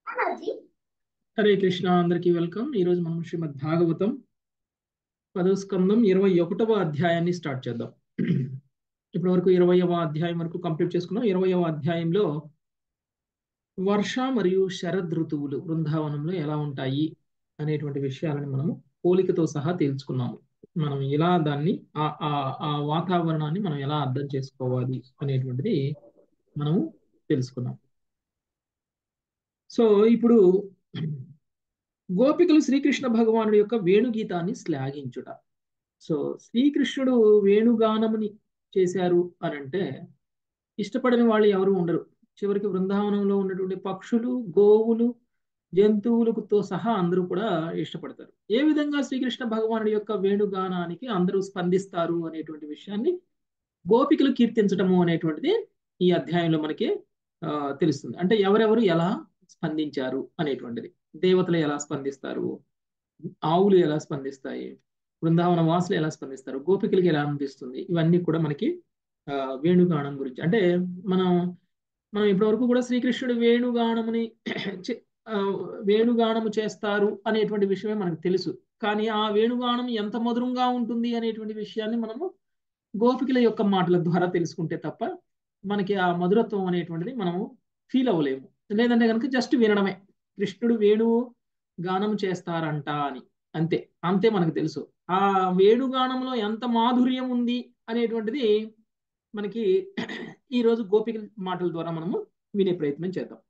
హరే కృష్ణ అందరికీ వెల్కమ్ ఈరోజు మనం శ్రీమద్ భాగవతం పదవ స్కందం ఇరవై ఒకటవ అధ్యాయాన్ని స్టార్ట్ చేద్దాం ఇప్పటి వరకు ఇరవయవ అధ్యాయం వరకు కంప్లీట్ చేసుకున్నాం ఇరవయవ అధ్యాయంలో వర్ష మరియు శరద్ ఋతువులు బృందావనంలో ఎలా ఉంటాయి అనేటువంటి విషయాలను మనము పోలికతో సహా తేల్చుకున్నాము మనం ఎలా దాన్ని ఆ ఆ వాతావరణాన్ని మనం ఎలా అర్థం చేసుకోవాలి అనేటువంటిది మనము తెలుసుకున్నాం సో ఇప్పుడు గోపికలు శ్రీకృష్ణ భగవానుడి యొక్క వేణుగీతాన్ని శ్లాఘించుట సో శ్రీకృష్ణుడు వేణుగానముని చేశారు అని అంటే ఇష్టపడని వాళ్ళు ఎవరు ఉండరు చివరికి బృందావనంలో ఉన్నటువంటి పక్షులు గోవులు జంతువులతో సహా అందరూ కూడా ఇష్టపడతారు ఏ విధంగా శ్రీకృష్ణ భగవానుడి యొక్క వేణుగానానికి అందరూ స్పందిస్తారు అనేటువంటి విషయాన్ని గోపికలు కీర్తించటము అనేటువంటిది ఈ అధ్యాయంలో మనకి తెలుస్తుంది అంటే ఎవరెవరు ఎలా స్పందించారు అనేటువంటిది దేవతలు ఎలా స్పందిస్తారు ఆవులు ఎలా స్పందిస్తాయి బృందావన వాసులు ఎలా స్పందిస్తారు గోపికలకి ఎలా అనిపిస్తుంది ఇవన్నీ కూడా మనకి వేణుగానం గురించి అంటే మనం మనం ఇప్పటివరకు కూడా శ్రీకృష్ణుడు వేణుగానముని వేణుగానము చేస్తారు అనేటువంటి విషయమే మనకు తెలుసు కానీ ఆ వేణుగానం ఎంత మధురంగా ఉంటుంది అనేటువంటి విషయాన్ని మనము గోపికల యొక్క మాటల ద్వారా తెలుసుకుంటే తప్ప మనకి ఆ మధురత్వం అనేటువంటిది మనము ఫీల్ అవ్వలేము లేదంటే కనుక జస్ట్ వినడమే కృష్ణుడు వేణువు గానం చేస్తారంట అని అంతే అంతే మనకు తెలుసు ఆ వేణుగానంలో ఎంత మాధుర్యం ఉంది అనేటువంటిది మనకి ఈరోజు గోపిక మాటల ద్వారా మనము వినే ప్రయత్నం చేద్దాం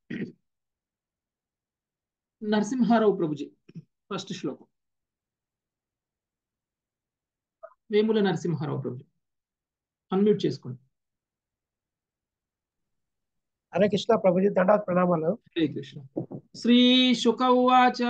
నరసింహారావు ప్రభుజీ ఫస్ట్ శ్లోకం వేముల నరసింహారావు ప్రభుజీ అన్మ్యూట్ చేసుకోండి హరే కృష్ణ ప్రభుజీ దండాత్ ప్రణామాలు హరే కృష్ణ శ్రీ శుక ఉవాచ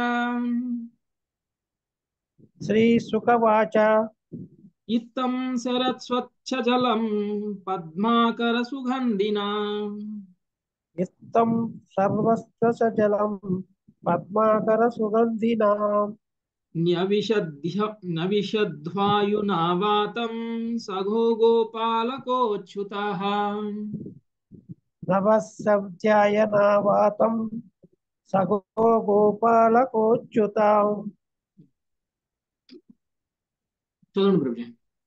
శ్రీ సుఖవాచ ఇత్తం శరత్ స్వచ్ఛ జలం పద్మాకర సుగంధినా ఇత్తం సర్వస్వ జలం పద్మాకర సుగంధినా న్యవిషధ్య నవిషద్వాయునావాతం సఘో గోపాలకోచ్యుతః నవసవ్యాయనావాతం సగో గోపాలకోచ్యుతాం చదవండి ప్రభు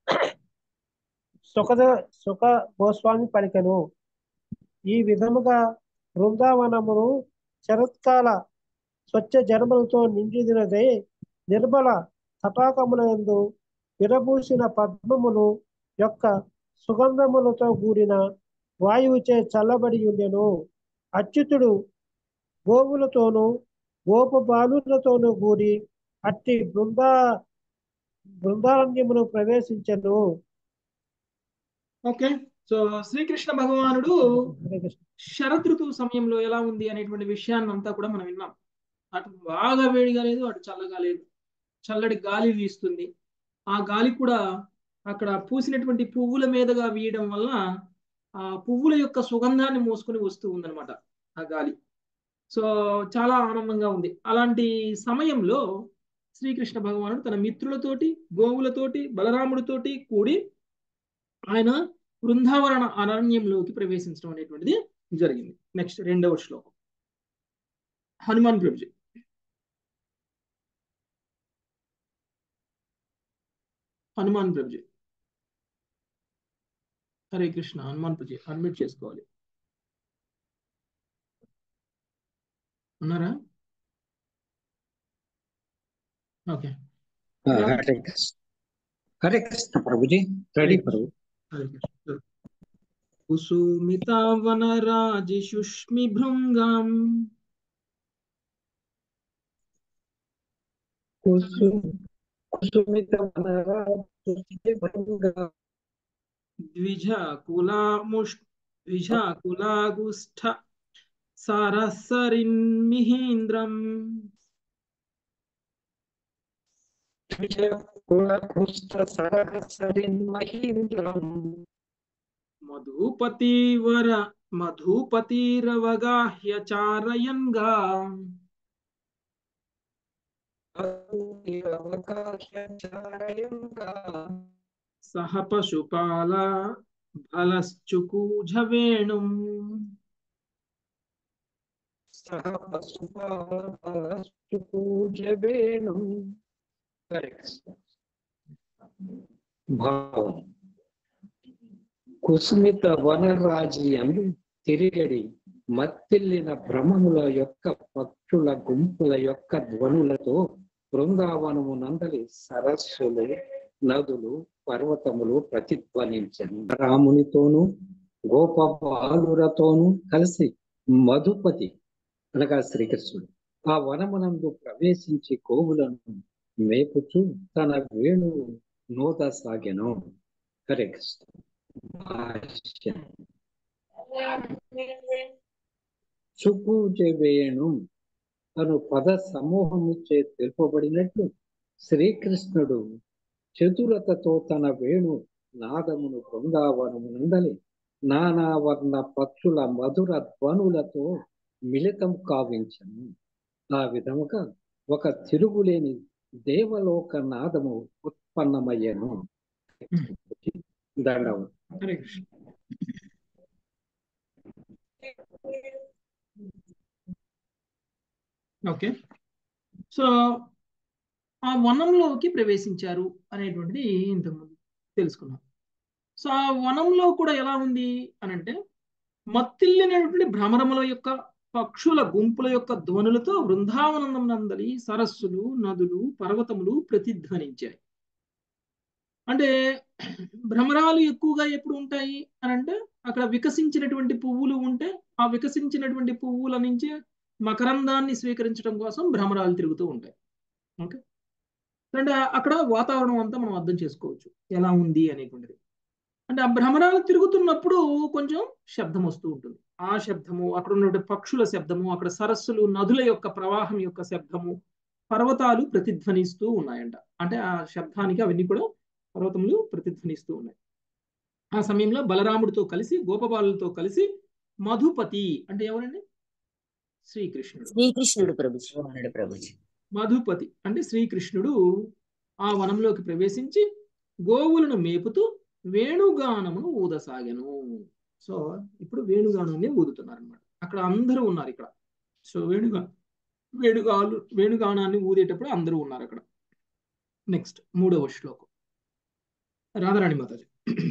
సుఖద సుఖ గోస్వామి పలికను ఈ విధముగా బృందావనమును శరత్కాల స్వచ్ఛ జనములతో నిండినదే నిర్మల తటాకములందు విరబూసిన పద్మములు యొక్క సుగంధములతో కూడిన వాయువుచే చల్లబడి ఉండెను అచ్యుతుడు గోవులతోనూ గోప బాలులతోనూ కూడి అట్టి బృందా బృందారణ్యమును ప్రవేశించను ఓకే సో శ్రీకృష్ణ భగవానుడు హరే కృష్ణ శరద్ ఋతువు సమయంలో ఎలా ఉంది అనేటువంటి విషయాన్ని అంతా కూడా మనం విన్నాం అటు బాగా వేడిగా లేదు అటు చల్లగా లేదు చల్లటి గాలి వీస్తుంది ఆ గాలి కూడా అక్కడ పూసినటువంటి పువ్వుల మీదుగా వీయడం వల్ల ఆ పువ్వుల యొక్క సుగంధాన్ని మోసుకొని వస్తూ ఉందన్నమాట ఆ గాలి సో చాలా ఆనందంగా ఉంది అలాంటి సమయంలో శ్రీకృష్ణ భగవానుడు తన మిత్రులతోటి గోవులతోటి బలరాముడితోటి కూడి ఆయన బృందావరణ అరణ్యంలోకి ప్రవేశించడం అనేటువంటిది జరిగింది నెక్స్ట్ రెండవ శ్లోకం హనుమాన్ ప్రభుజీ హనుమాన్ ప్రభుజీ హరే కృష్ణ హనుమాన్ ప్రభుజీ అన్మిట్ చేసుకోవాలి ఉన్నారా ఓకే హరే కృష్ణ హరే కృష్ణ ప్రభుజీ రెడీ ప్రభు హరే కృష్ణ కుసుమితావనరాజి సుష్మి భృంగం కుసుమిత ద్విజకులాముష్ ద్విజకులాగుష్ఠ సరసరిన్మిహీంద్రం మధుపతివర మధుపతిరవగాహ్యచారయన్గా సహ పశుపాల బలశ్చుకూజవేణుం సహ పూజవేణు భావం కుసుమిత వనరాజ్యంలో తిరిగడి మత్తిల్లిన భ్రమముల యొక్క పక్షుల గుంపుల యొక్క ధ్వనులతో బృందావనము నందలి సరస్సులు నదులు పర్వతములు ప్రతిధ్వనించను రామునితోనూ గోపబాలురతోనూ కలిసి మధుపతి అనగా శ్రీకృష్ణుడు ఆ వనమునందు ప్రవేశించి గోవులను మేపుచు తన వేణు నోద సాగెను హరే కృష్ణ భాష్యం. చుపూజ వేణు అను పద సమూహము చే తెలుపబడినట్లు శ్రీకృష్ణుడు చతురతతో తన వేణు నాదమును బృందావనము నందలి నానావర్ణ పక్షుల మధుర ధ్వనులతో మిళితం కావించను ఆ విధముగా ఒక తిరుగులేని దేవలోక నాదము ఉత్పన్నమయ్యను దండం హరే కృష్ణ ఓకే సో ఆ వనంలోకి ప్రవేశించారు అనేటువంటిది ఇంతకుముందు తెలుసుకున్నాం సో ఆ వనంలో కూడా ఎలా ఉంది అని అంటే మత్తిల్లినటువంటి భ్రమరముల యొక్క పక్షుల గుంపుల యొక్క ధ్వనులతో బృందావనం నందలి సరస్సులు నదులు పర్వతములు ప్రతిధ్వనించాయి అంటే భ్రమరాలు ఎక్కువగా ఎప్పుడు ఉంటాయి అని అంటే అక్కడ వికసించినటువంటి పువ్వులు ఉంటే ఆ వికసించినటువంటి పువ్వుల నుంచి మకరందాన్ని స్వీకరించడం కోసం భ్రమరాలు తిరుగుతూ ఉంటాయి ఓకే అంటే అక్కడ వాతావరణం అంతా మనం అర్థం చేసుకోవచ్చు ఎలా ఉంది అనేటువంటిది అంటే ఆ భ్రమరాలు తిరుగుతున్నప్పుడు కొంచెం శబ్దం వస్తూ ఉంటుంది ఆ శబ్దము అక్కడ ఉన్నటువంటి పక్షుల శబ్దము అక్కడ సరస్సులు నదుల యొక్క ప్రవాహం యొక్క శబ్దము పర్వతాలు ప్రతిధ్వనిస్తూ ఉన్నాయంట అంటే ఆ శబ్దానికి అవన్నీ కూడా పర్వతములు ప్రతిధ్వనిస్తూ ఉన్నాయి ఆ సమయంలో బలరాముడితో కలిసి గోపబాలులతో కలిసి మధుపతి అంటే ఎవరండి శ్రీకృష్ణుడు శ్రీకృష్ణుడు ప్రభుజీ అవునండి ప్రభుజీ మధుపతి అంటే శ్రీకృష్ణుడు ఆ వనంలోకి ప్రవేశించి గోవులను మేపుతూ వేణుగానమును ఊదసాగెను సో ఇప్పుడు వేణుగానాన్ని ఊదుతున్నారు అనమాట అక్కడ అందరూ ఉన్నారు ఇక్కడ సో వేణుగా వేణుగాలు వేణుగానాన్ని ఊదేటప్పుడు అందరూ ఉన్నారు అక్కడ నెక్స్ట్ మూడవ శ్లోకం రాధారాణి మాతాజీ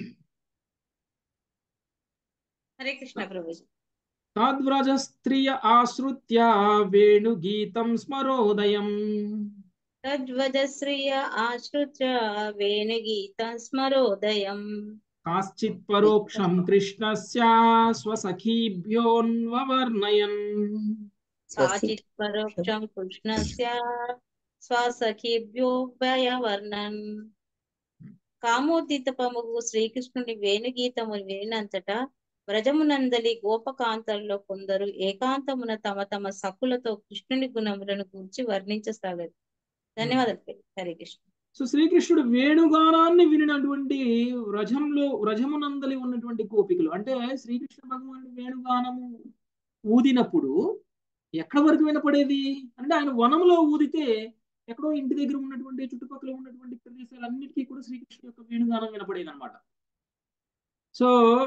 హరే కృష్ణ ప్రభుజీ తాద్వ్రజ స్త్రియ ఆశ్రుత్య వేణుగీతం స్మరోదయం తద్వదశ్రియ ఆశ్రుత్య వేణుగీతం స్మరోదయం కాశ్చిత్ పరోక్షం కృష్ణస్య స్వసఖీభ్యోన్వవర్ణయన్ కాచిత్ పరోక్షం కృష్ణస్య స్వసఖిభ్యో భయవర్ణన్ కామోద్దితపముగు శ్రీకృష్ణుని వేణుగీతము వినినంతటా వ్రజమునందలి గోపకాంతల్లో కొందరు ఏకాంతమున తమ తమ సకులతో కృష్ణుని గుణములను గురించి వర్ణించసాగారు ధన్యవాదాలు హరే కృష్ణ సో శ్రీకృష్ణుడు వేణుగానాన్ని వినినటువంటి వ్రజంలో వ్రజమునందలి ఉన్నటువంటి గోపికలు అంటే శ్రీకృష్ణ భగవానుడు వేణుగానము ఊదినప్పుడు ఎక్కడ వరకు వినపడేది అంటే ఆయన వనంలో ఊదితే ఎక్కడో ఇంటి దగ్గర ఉన్నటువంటి చుట్టుపక్కల ఉన్నటువంటి ప్రదేశాలన్నిటికీ కూడా శ్రీకృష్ణ యొక్క వేణుగానం వినపడేది అనమాట సో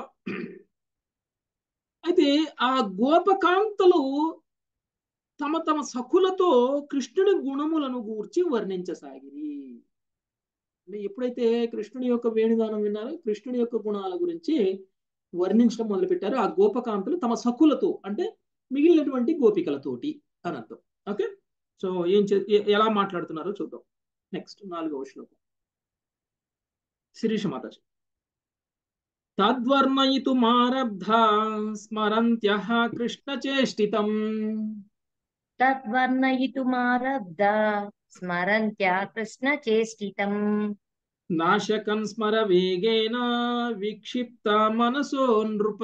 అయితే ఆ గోపకాంతలు తమ తమ సఖులతో కృష్ణుడి గుణములను గూర్చి వర్ణించసాగిరి అంటే ఎప్పుడైతే కృష్ణుడి యొక్క వేణుగానం విన్నారో కృష్ణుడి యొక్క గుణాల గురించి వర్ణించడం మొదలుపెట్టారు ఆ గోపకాంతలు తమ సఖులతో అంటే మిగిలినటువంటి గోపికలతోటి అని అర్థం ఓకే సో ఏం చే- ఎ- ఎలా మాట్లాడుతున్నారో చూద్దాం నెక్స్ట్ నాలుగవ శ్లోకం శిరీష మాతాజీ తద్వర్ణయితుమారబ్ధ స్మరంత్యః కృష్ణచేష్టితం తద్వర్ణయితుమారబ్ధ స్మరంత్యా కృష్ణచేష్టితం నాశకం స్మర వేగేన విక్షిప్త మనసో నృప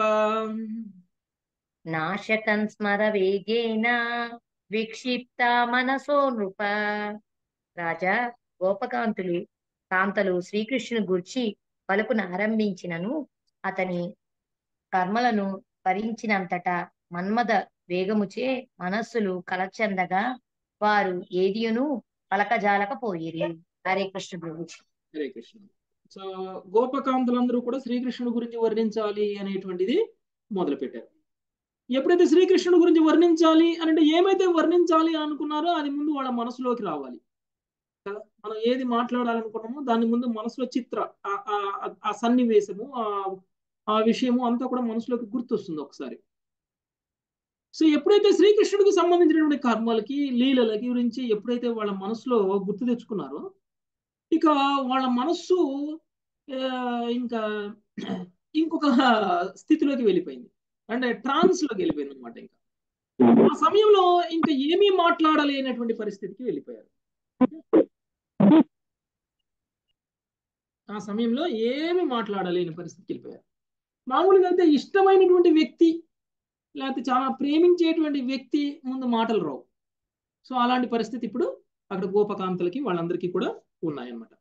నాశకం స్మర వేగేన విక్షిప్త మనసో నృప రాజా గోపకాంతులు కాంతలు శ్రీకృష్ణుని గూర్చి పలుకును ఆరంభించినను అతని కర్మలను భరించినంతటా మన్మద వేగముచే మనస్సులు కలచందగా వారు ఏదియును పలకజాలకపోయిరి హరే కృష్ణ ప్రభుజీ హరే కృష్ణ సో గోపకాంతులందరూ కూడా శ్రీకృష్ణుడి గురించి వర్ణించాలి అనేటువంటిది మొదలు పెట్టారు ఎప్పుడైతే శ్రీకృష్ణుడి గురించి వర్ణించాలి అని అంటే ఏమైతే వర్ణించాలి అనుకున్నారో అది ముందు వాళ్ళ మనసులోకి రావాలి కదా మనం ఏది మాట్లాడాలనుకున్నామో దాని ముందు మనసులో చిత్ర ఆ- ఆ- ఆ సన్నివేశము ఆ ఆ విషయము అంతా కూడా మనసులోకి గుర్తొస్తుంది ఒకసారి సో ఎప్పుడైతే శ్రీకృష్ణుడికి సంబంధించినటువంటి కర్మలకి లీలలకి గురించి ఎప్పుడైతే వాళ్ళ మనసులో గుర్తు తెచ్చుకున్నారో ఇక వాళ్ళ మనస్సు ఆ, ఇంకా ఇంకొక స్థితిలోకి వెళ్ళిపోయింది అంటే ట్రాన్స్ లోకి వెళ్ళిపోయింది అనమాట ఇంకా ఆ సమయంలో ఇంకా ఏమీ మాట్లాడలేనటువంటి పరిస్థితికి వెళ్ళిపోయారు ఆ సమయంలో ఏమి మాట్లాడలేని పరిస్థితికి వెళ్ళిపోయారు మామూలుగా అయితే ఇష్టమైనటువంటి వ్యక్తి లేకపోతే చాలా ప్రేమించేటువంటి వ్యక్తి ముందు మాటలు రావు సో అలాంటి పరిస్థితి ఇప్పుడు అక్కడ గోపకాంతలకి వాళ్ళందరికీ కూడా ఉన్నాయన్నమాట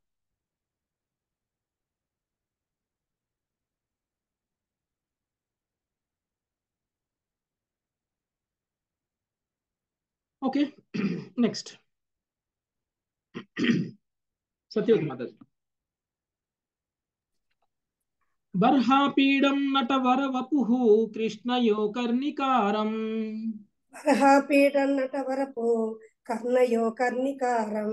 ఓకే నెక్స్ట్ సత్యవతి మాతాజీ బర్హాపీడం నటవర వపుః కృష్ణయో కర్ణికారం బర్హాపీఠం నటవరపు కర్ణయో కర్ణికారం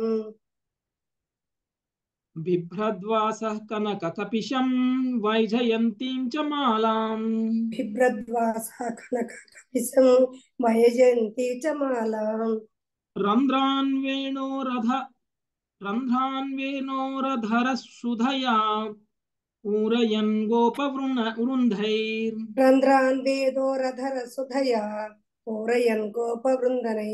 బిభ్రద్వాసः కనక కపిశం వైజయంతీం చ మాలాం బిభ్రద్వాస కనక కపిసం వయజంతి చ మాలాం రంధ్రాన్ వేణోరధ రంధ్రాన్ వేణోరధర సుధయా ఊరయన్ గోపవృణ వృంధైర్ రంధ్రాన్ వేదోరధర సుధయా పూరయన్ గోపవృందనై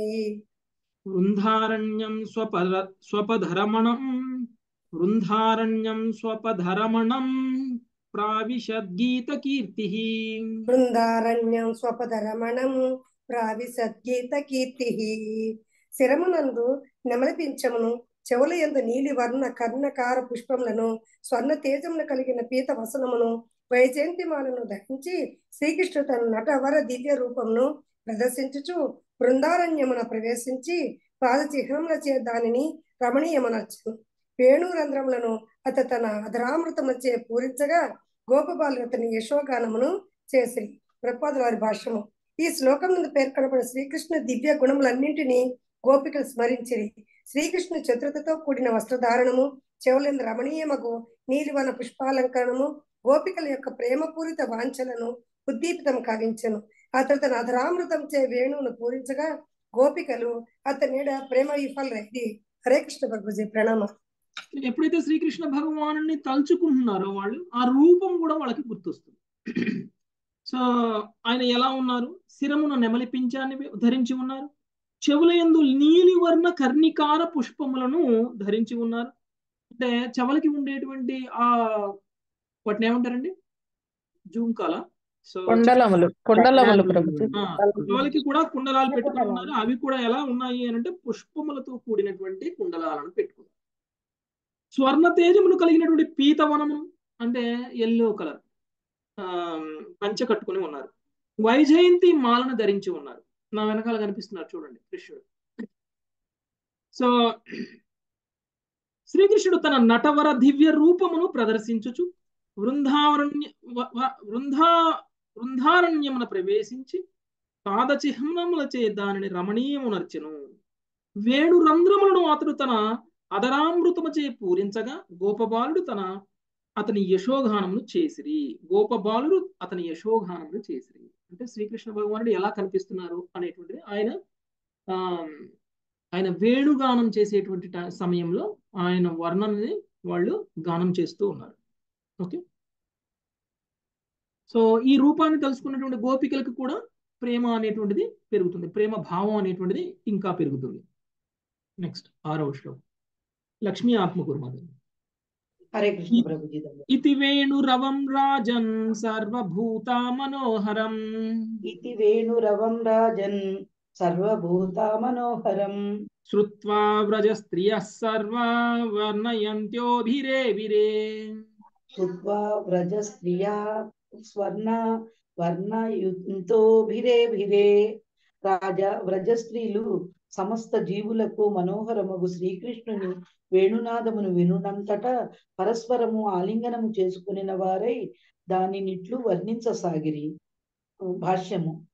వృందారణ్యం స్వపద స్వపధరమణం వృందారణ్యం స్వపధరమణం ప్రావిశద్గీతకీర్తి బృందారణ్యం స్వపదరమణం ప్రావిసద్గీత కీర్తి శిరమునందు నెమలిపించమును చెవుల యందు నీలి వర్ణ కర్ణకార పుష్పములను స్వర్ణ తేజమును కలిగిన పీత వసనమును వైజయంతిమాలను ధరించి శ్రీకృష్ణుడు తన నటవర దివ్య రూపమును ప్రదర్శించుచు బృందారణ్యమున ప్రవేశించి పాదచిహ్నముల చే దానిని రమణీయమనర్చను వేణురంధ్రములను అత తన అధరామృతములచే పూరించగా గోపబాలు అతని యశోగానమును చేసి ప్రపాదుల వారి భాష్యము ఈ శ్లోకం నుండి పేర్కొనబడిన శ్రీకృష్ణ దివ్య గుణములన్నింటినీ గోపికలు స్మరించిరి శ్రీకృష్ణ చతురతతో కూడిన వస్త్రధారణము చెవులందు రమణీయమగు నీలివన పుష్పాలంకరణము గోపికల యొక్క ప్రేమపూరిత వాంఛలను ఉద్దీపితం కావించను అతడు తన అధరామృతం చే వేణువును పూరించగా గోపికలు అతని ప్రేమ విఫలరైంది హరే కృష్ణ ప్రభుజీ ప్రణామ ఎప్పుడైతే శ్రీకృష్ణ భగవాను తలుచుకుంటున్నారో వాళ్ళు ఆ రూపం కూడా వాళ్ళకి గుర్తొస్తుంది సో ఆయన ఎలా ఉన్నారు శిరమున నెమలి పించాన్ని ధరించి ఉన్నారు చెవుల యందు నీలివర్ణ కర్ణికార పుష్పములను ధరించి ఉన్నారు అంటే చెవులకి ఉండేటువంటి ఆ వాటిని ఏమంటారండి జూంకాల సో కుండలములు కుండలములు ప్రభుజీ ఆ, చెవులకి కూడా కుండలాలు పెట్టుకుని ఉన్నారు అవి కూడా ఎలా ఉన్నాయి అని అంటే పుష్పములతో కూడినటువంటి కుండలాలను పెట్టుకున్నారు స్వర్ణ తేజమును కలిగినటువంటి పీతవనము అంటే ఎల్లో కలర్ పంచ కట్టుకుని ఉన్నారు వైజయంతి మాలను ధరించి ఉన్నారు నా వెనకాల కనిపిస్తున్నారు చూడండి కృష్ణుడు సో శ్రీకృష్ణుడు తన నటవర దివ్య రూపమును ప్రదర్శించుచు వృందావరణ్య వ- వ- వృందా వృందారణ్యమున ప్రవేశించి పాదచిహ్నములచే దానిని రమణీయమునర్చెను వేణు రంధ్రములను అతడు తన అదరామృతముచే పూరించగా గోపబాలుడు తన అతని యశోగానమును చేసిరి గోపబాలుడు అతని యశోగానమును చేసిరి అంటే శ్రీకృష్ణ భగవానుడు ఎలా కనిపిస్తున్నారు అనేటువంటిది ఆయన ఆ ఆయన వేణుగానం చేసేటువంటి ట- సమయంలో ఆయన వర్ణనని వాళ్ళు గానం చేస్తూ ఉన్నారు ఓకే సో ఈ రూపాన్ని తెలుసుకున్నటువంటి గోపికలకు కూడా ప్రేమ అనేటువంటిది పెరుగుతుంది ప్రేమ భావం అనేటువంటిది ఇంకా పెరుగుతుంది నెక్స్ట్ ఆరవ శ్లోకం లక్ష్మీ ఆత్మకుర్మాద హరే కృష్ణ ప్రభుజీ దండ ఇతి వేణురవం రాజన్ సర్వభూతా మనోహరం ఇతి వేణురవం రాజన్ సర్వభూతా మనోహరం శ్రుత్వా వ్రజ స్త్రియ సర్వా వర్ణయంత్యోభిరేవిరే శుద్ధ్వా వ్రజ స్త్రియా స్వర్ణ వర్ణయుతో భిరే భిరే రాజా వ్రజ స్త్రీలు సమస్త జీవులకు మనోహరమగు శ్రీకృష్ణుని వేణునాదమును వినునంతట పరస్పరము ఆలింగనము చేసుకునిన వారై దానినిట్లు వర్ణించసాగిరి భాష్యము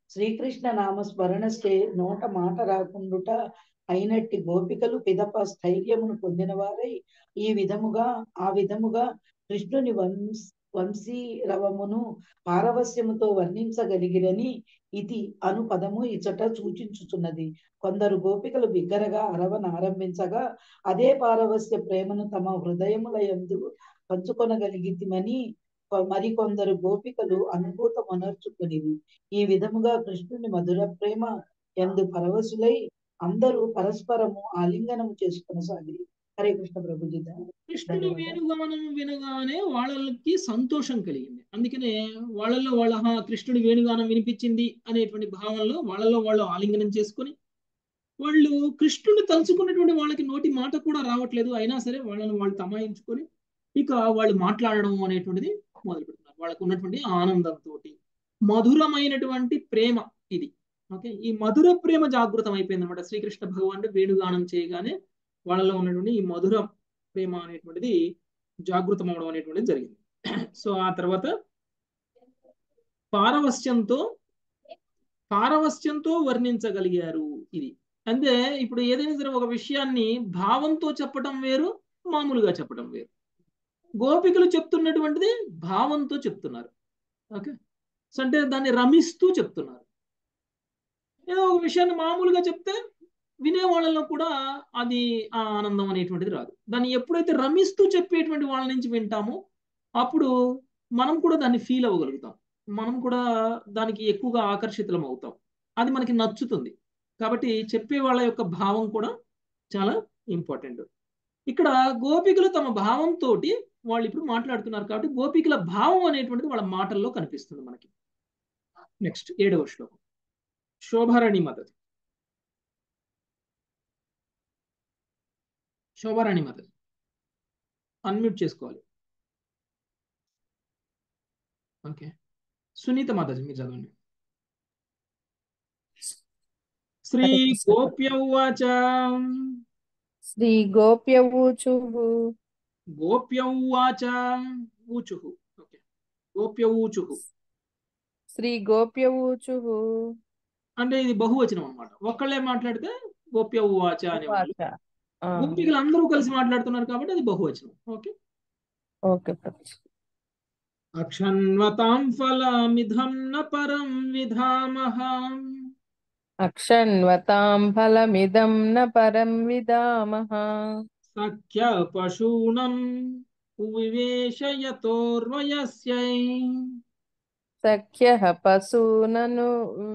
శ్రీకృష్ణ నామ స్మరణస్తే నోట మాట రాకుండుట అయినట్టి గోపికలు పిదప స్థైర్యమును పొందిన వారై ఈ విధముగా ఆ విధముగా కృష్ణుని వంశ వంశీ రవమును పారవస్యముతో వర్ణించగలిగిరని ఇది అను పదము ఇచ్చట సూచించుచున్నది కొందరు గోపికలు బిగ్గరగా అరవన ఆరంభించగా అదే పారవస్య ప్రేమను తమ హృదయముల యందు పంచుకొనగలిగితిమని మరికొందరు గోపికలు అనుభూతమనర్చుకునిది ఈ విధముగా కృష్ణుని మధుర ప్రేమ ఎందు పరవశులై అందరూ పరస్పరము ఆలింగనము చేసుకొనసాగిరి హరే కృష్ణ ప్రభుజీ కృష్ణుని వేణుగానం వినగానే వాళ్ళకి సంతోషం కలిగింది అందుకనే వాళ్ళలో వాళ్ళ "ఆహా, కృష్ణుడి వేణుగానం వినిపించింది అనేటువంటి భావనలో వాళ్ళలో వాళ్ళు ఆలింగనం చేసుకొని వాళ్ళు కృష్ణుని తలుచుకున్నటువంటి వాళ్ళకి నోటి మాట కూడా రావట్లేదు అయినా సరే వాళ్ళని వాళ్ళు తమాయించుకొని ఇక వాళ్ళు మాట్లాడడం అనేటువంటిది మొదలు పెడుతున్నారు వాళ్ళకు ఉన్నటువంటి ఆనందంతో మధురమైనటువంటి ప్రేమ ఇది ఓకే ఈ మధుర ప్రేమ జాగృతం అయిపోయింది అనమాట శ్రీకృష్ణ భగవానుడు వేణుగానం చేయగానే వాళ్ళలో ఉన్నటువంటి ఈ మధుర ప్రేమ అనేటువంటిది జాగృతం అవడం అనేటువంటిది జరిగింది సో ఆ తర్వాత పారవస్యంతో పారవస్యంతో వర్ణించగలిగారు ఇది అంటే ఇప్పుడు ఏదైనా సరే ఒక విషయాన్ని భావంతో చెప్పడం వేరు మామూలుగా చెప్పడం వేరు గోపికలు చెప్తున్నటువంటిది భావంతో చెప్తున్నారు ఓకే సో అంటే దాన్ని రమిస్తూ చెప్తున్నారు ఏదో ఒక విషయాన్ని మామూలుగా చెప్తే వినే వాళ్ళలో కూడా అది ఆ ఆనందం అనేటువంటిది రాదు దాన్ని ఎప్పుడైతే రమిస్తూ చెప్పేటువంటి వాళ్ళ నుంచి వింటామో అప్పుడు మనం కూడా దాన్ని ఫీల్ అవ్వగలుగుతాం మనం కూడా దానికి ఎక్కువగా ఆకర్షితులం అవుతాం అది మనకి నచ్చుతుంది కాబట్టి చెప్పే వాళ్ళ యొక్క భావం కూడా చాలా ఇంపార్టెంట్ ఇక్కడ గోపికలు తమ భావంతో వాళ్ళు ఇప్పుడు మాట్లాడుతున్నారు కాబట్టి గోపికల భావం అనేటువంటిది వాళ్ళ మాటల్లో కనిపిస్తుంది మనకి నెక్స్ట్ ఏడవ శ్లోకం శోభారాణి మదత్ శోభారాణి మదత్ అన్మ్యూట్ చేసుకోవాలి ఓకే సునీత మాతాజీ మీరు చదవండి శ్రీ గోప్య ఉవాచ శ్రీ గోప్య ఊచు గోప్య ఉవాచ ఊచు ఓకే గోప్య ఊచు శ్రీ గోప్య ఊచు అంటే ఇది బహువచనం అన్నమాట ఒక్కళ్ళే మాట్లాడితే గోప్య ఉవాచ అనేవాళ్ళు వాచ ఆ, గోపికలు అందరూ కలిసి మాట్లాడుతున్నారు కాబట్టి అది బహువచనం ఓకే ఓకే ప్రభు అక్షన్వతాం ఫలమిధం న పరం విధామహ అక్షన్వతాం ఫలమిదం న పరం విదామః సఖ్య పశూనం వివేశయతోర్వయస్యై సఖ్యః పశూనను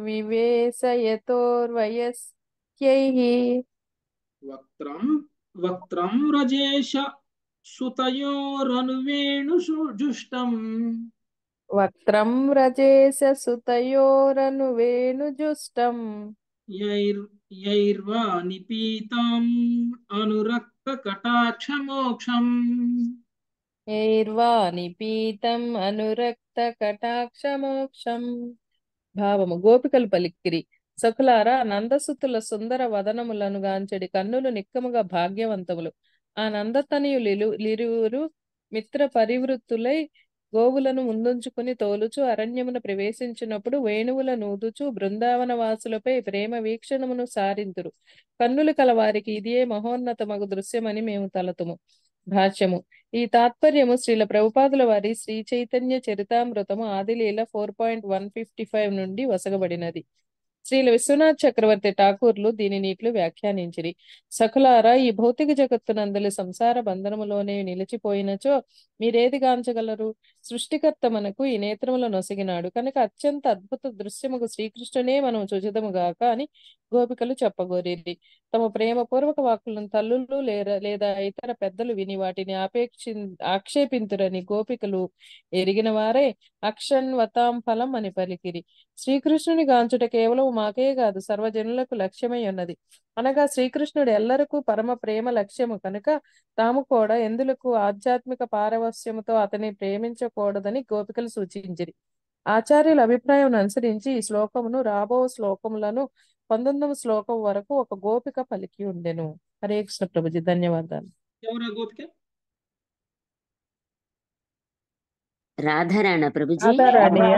వివేశయతోర్వయస్యైః వక్త్రం వక్త్రం రజేష సుతయోరనువేణు జుష్టం వక్త్రం రజేశ సుతయోరను వేణుజుష్టం యైర్ యైర్వా నిపీతం అనురక్త కటాక్షమోక్షం యైర్వా నిపీతం అనురక్త కటాక్షమోక్షం భావము గోపికలు పలిక్కిరి సకులారా నందసుతుల సుందర వదనములను గాంచెడి కన్నులు నిక్కముగా భాగ్యవంతములు ఆ నందతనయులిలు లిరువురు మిత్ర పరివృత్తులై గోవులను ముందుంచుకుని తోలుచు అరణ్యమున ప్రవేశించినప్పుడు వేణువుల నూదుచు బృందావన వాసులపై ప్రేమ వీక్షణమును సారింతురు కన్నులు కలవారికి ఇదియే మహోన్నతమగు దృశ్యమని మేము తలతుము భాష్యము ఈ తాత్పర్యము శ్రీల ప్రభుపాదుల వారి శ్రీ చైతన్య చరితామృతము ఆదిలీల four point one fifty five నుండి వసగబడినది శ్రీల విశ్వనాథ్ చక్రవర్తి ఠాకూర్లు దీనిని ఇట్లు వ్యాఖ్యానించిరి సకులారా ఈ భౌతిక జగత్తునందలి సంసార బంధనములోనే నిలిచిపోయినచో మీరేది గాంచగలరు సృష్టికర్త మనకు ఈ నేత్రముల నొసగినాడు కనుక అత్యంత అద్భుత దృశ్యముకు శ్రీకృష్ణునే మనం చూచిదముగాక అని గోపికలు చెప్పగోరిరి తమ ప్రేమపూర్వక వాక్కులను తల్లులు లేర లేదా ఇతర పెద్దలు విని వాటిని ఆపేక్షి ఆక్షేపింతురని గోపికలు ఎరిగిన వారే అక్షన్వతాం ఫలం అని పలికిరి శ్రీకృష్ణుని గాంచుట కేవలం మాకే కాదు సర్వజనులకు లక్ష్యమై ఉన్నది అనగా శ్రీకృష్ణుడు ఎల్లరకు పరమ ప్రేమ లక్ష్యము కనుక తాము కూడా ఎందులకు ఆధ్యాత్మిక పారవస్యముతో అతని ప్రేమించకూడదని గోపికలు సూచించిరి ఆచార్యుల అభిప్రాయం అనుసరించి ఈ శ్లోకమును రాబో శ్లోకములను పంతొమ్మిదవ శ్లోకం వరకు ఒక గోపిక పలికి ఉండెను హరే కృష్ణ ప్రభుజీ ధన్యవాదాలు ఎవరా గోపిక రాధారాణ ప్రభుజీ రాధారాణియా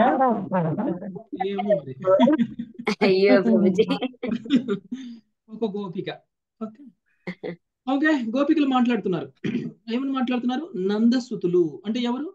ఏమో మరి అయ్యో ప్రభుజీ ఒక గోపిక ఓకే ఓకే గోపికలు మాట్లాడుతున్నారు ఏమని మాట్లాడుతున్నారు నందసుతులు అంటే ఎవరు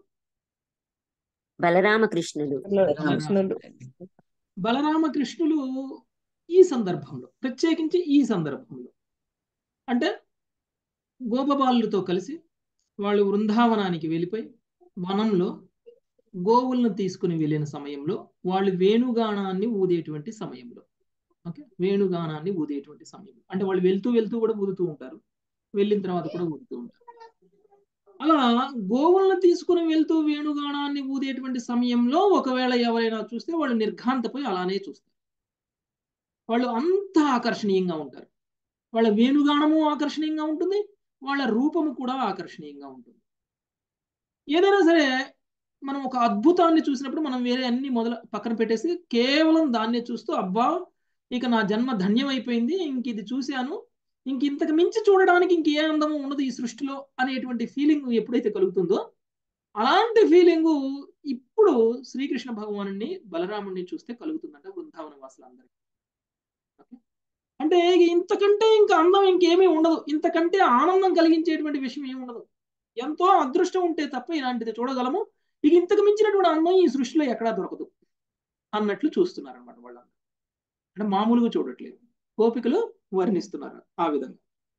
బలరామకృష్ణులు కృష్ణులు బలరామకృష్ణులు ఈ సందర్భంలో ప్రత్యేకించి ఈ సందర్భంలో అంటే గోపబాలులతో కలిసి వాళ్ళు వృందావనానికి వెళ్ళిపోయి వనంలో గోవులను తీసుకుని వెళ్ళిన సమయంలో వాళ్ళు వేణుగానాన్ని ఊదేటువంటి సమయంలో ఓకే వేణుగానాన్ని ఊదేటువంటి సమయంలో అంటే వాళ్ళు వెళ్తూ వెళ్తూ కూడా ఊదుతూ ఉంటారు వెళ్ళిన తర్వాత కూడా ఊదుతూ ఉంటారు అలా గోవులను తీసుకుని వెళ్తూ వేణుగానాన్ని ఊదేటువంటి సమయంలో ఒకవేళ ఎవరైనా చూస్తే వాళ్ళు నిర్ఘాంతపోయి అలానే చూస్తారు వాళ్ళు అంత ఆకర్షణీయంగా ఉంటారు వాళ్ళ వేణుగానము ఆకర్షణీయంగా ఉంటుంది వాళ్ళ రూపము కూడా ఆకర్షణీయంగా ఉంటుంది ఏదైనా సరే మనం ఒక అద్భుతాన్ని చూసినప్పుడు మనం వేరే అన్ని మొదలు పక్కన పెట్టేసి కేవలం దాన్నే చూస్తూ అబ్బా ఇక నా జన్మ ధన్యమైపోయింది ఇంక ఇది చూశాను ఇంక ఇంతకు మించి చూడడానికి ఇంక ఏ అందము ఉండదు ఈ సృష్టిలో అనేటువంటి ఫీలింగ్ ఎప్పుడైతే కలుగుతుందో అలాంటి ఫీలింగ్ ఇప్పుడు శ్రీకృష్ణ భగవాను బలరాముడిని చూస్తే కలుగుతుందంట బృందావన వాసులందరికీ ఓకే? అంటే ఇక ఇంతకంటే ఇంకా అందం ఇంకేమీ ఉండదు ఇంతకంటే ఆనందం కలిగించేటువంటి విషయం ఏమి ఉండదు ఎంతో అదృష్టం ఉంటే తప్ప ఇలాంటిది చూడగలము ఇక ఇంతకు మించినటువంటి అందం ఈ సృష్టిలో ఎక్కడా దొరకదు అన్నట్లు చూస్తున్నారు అనమాట వాళ్ళందరూ అంటే మామూలుగా చూడట్లేదు గోపికలు వర్ణిస్తున్నారు ఆ విధంగా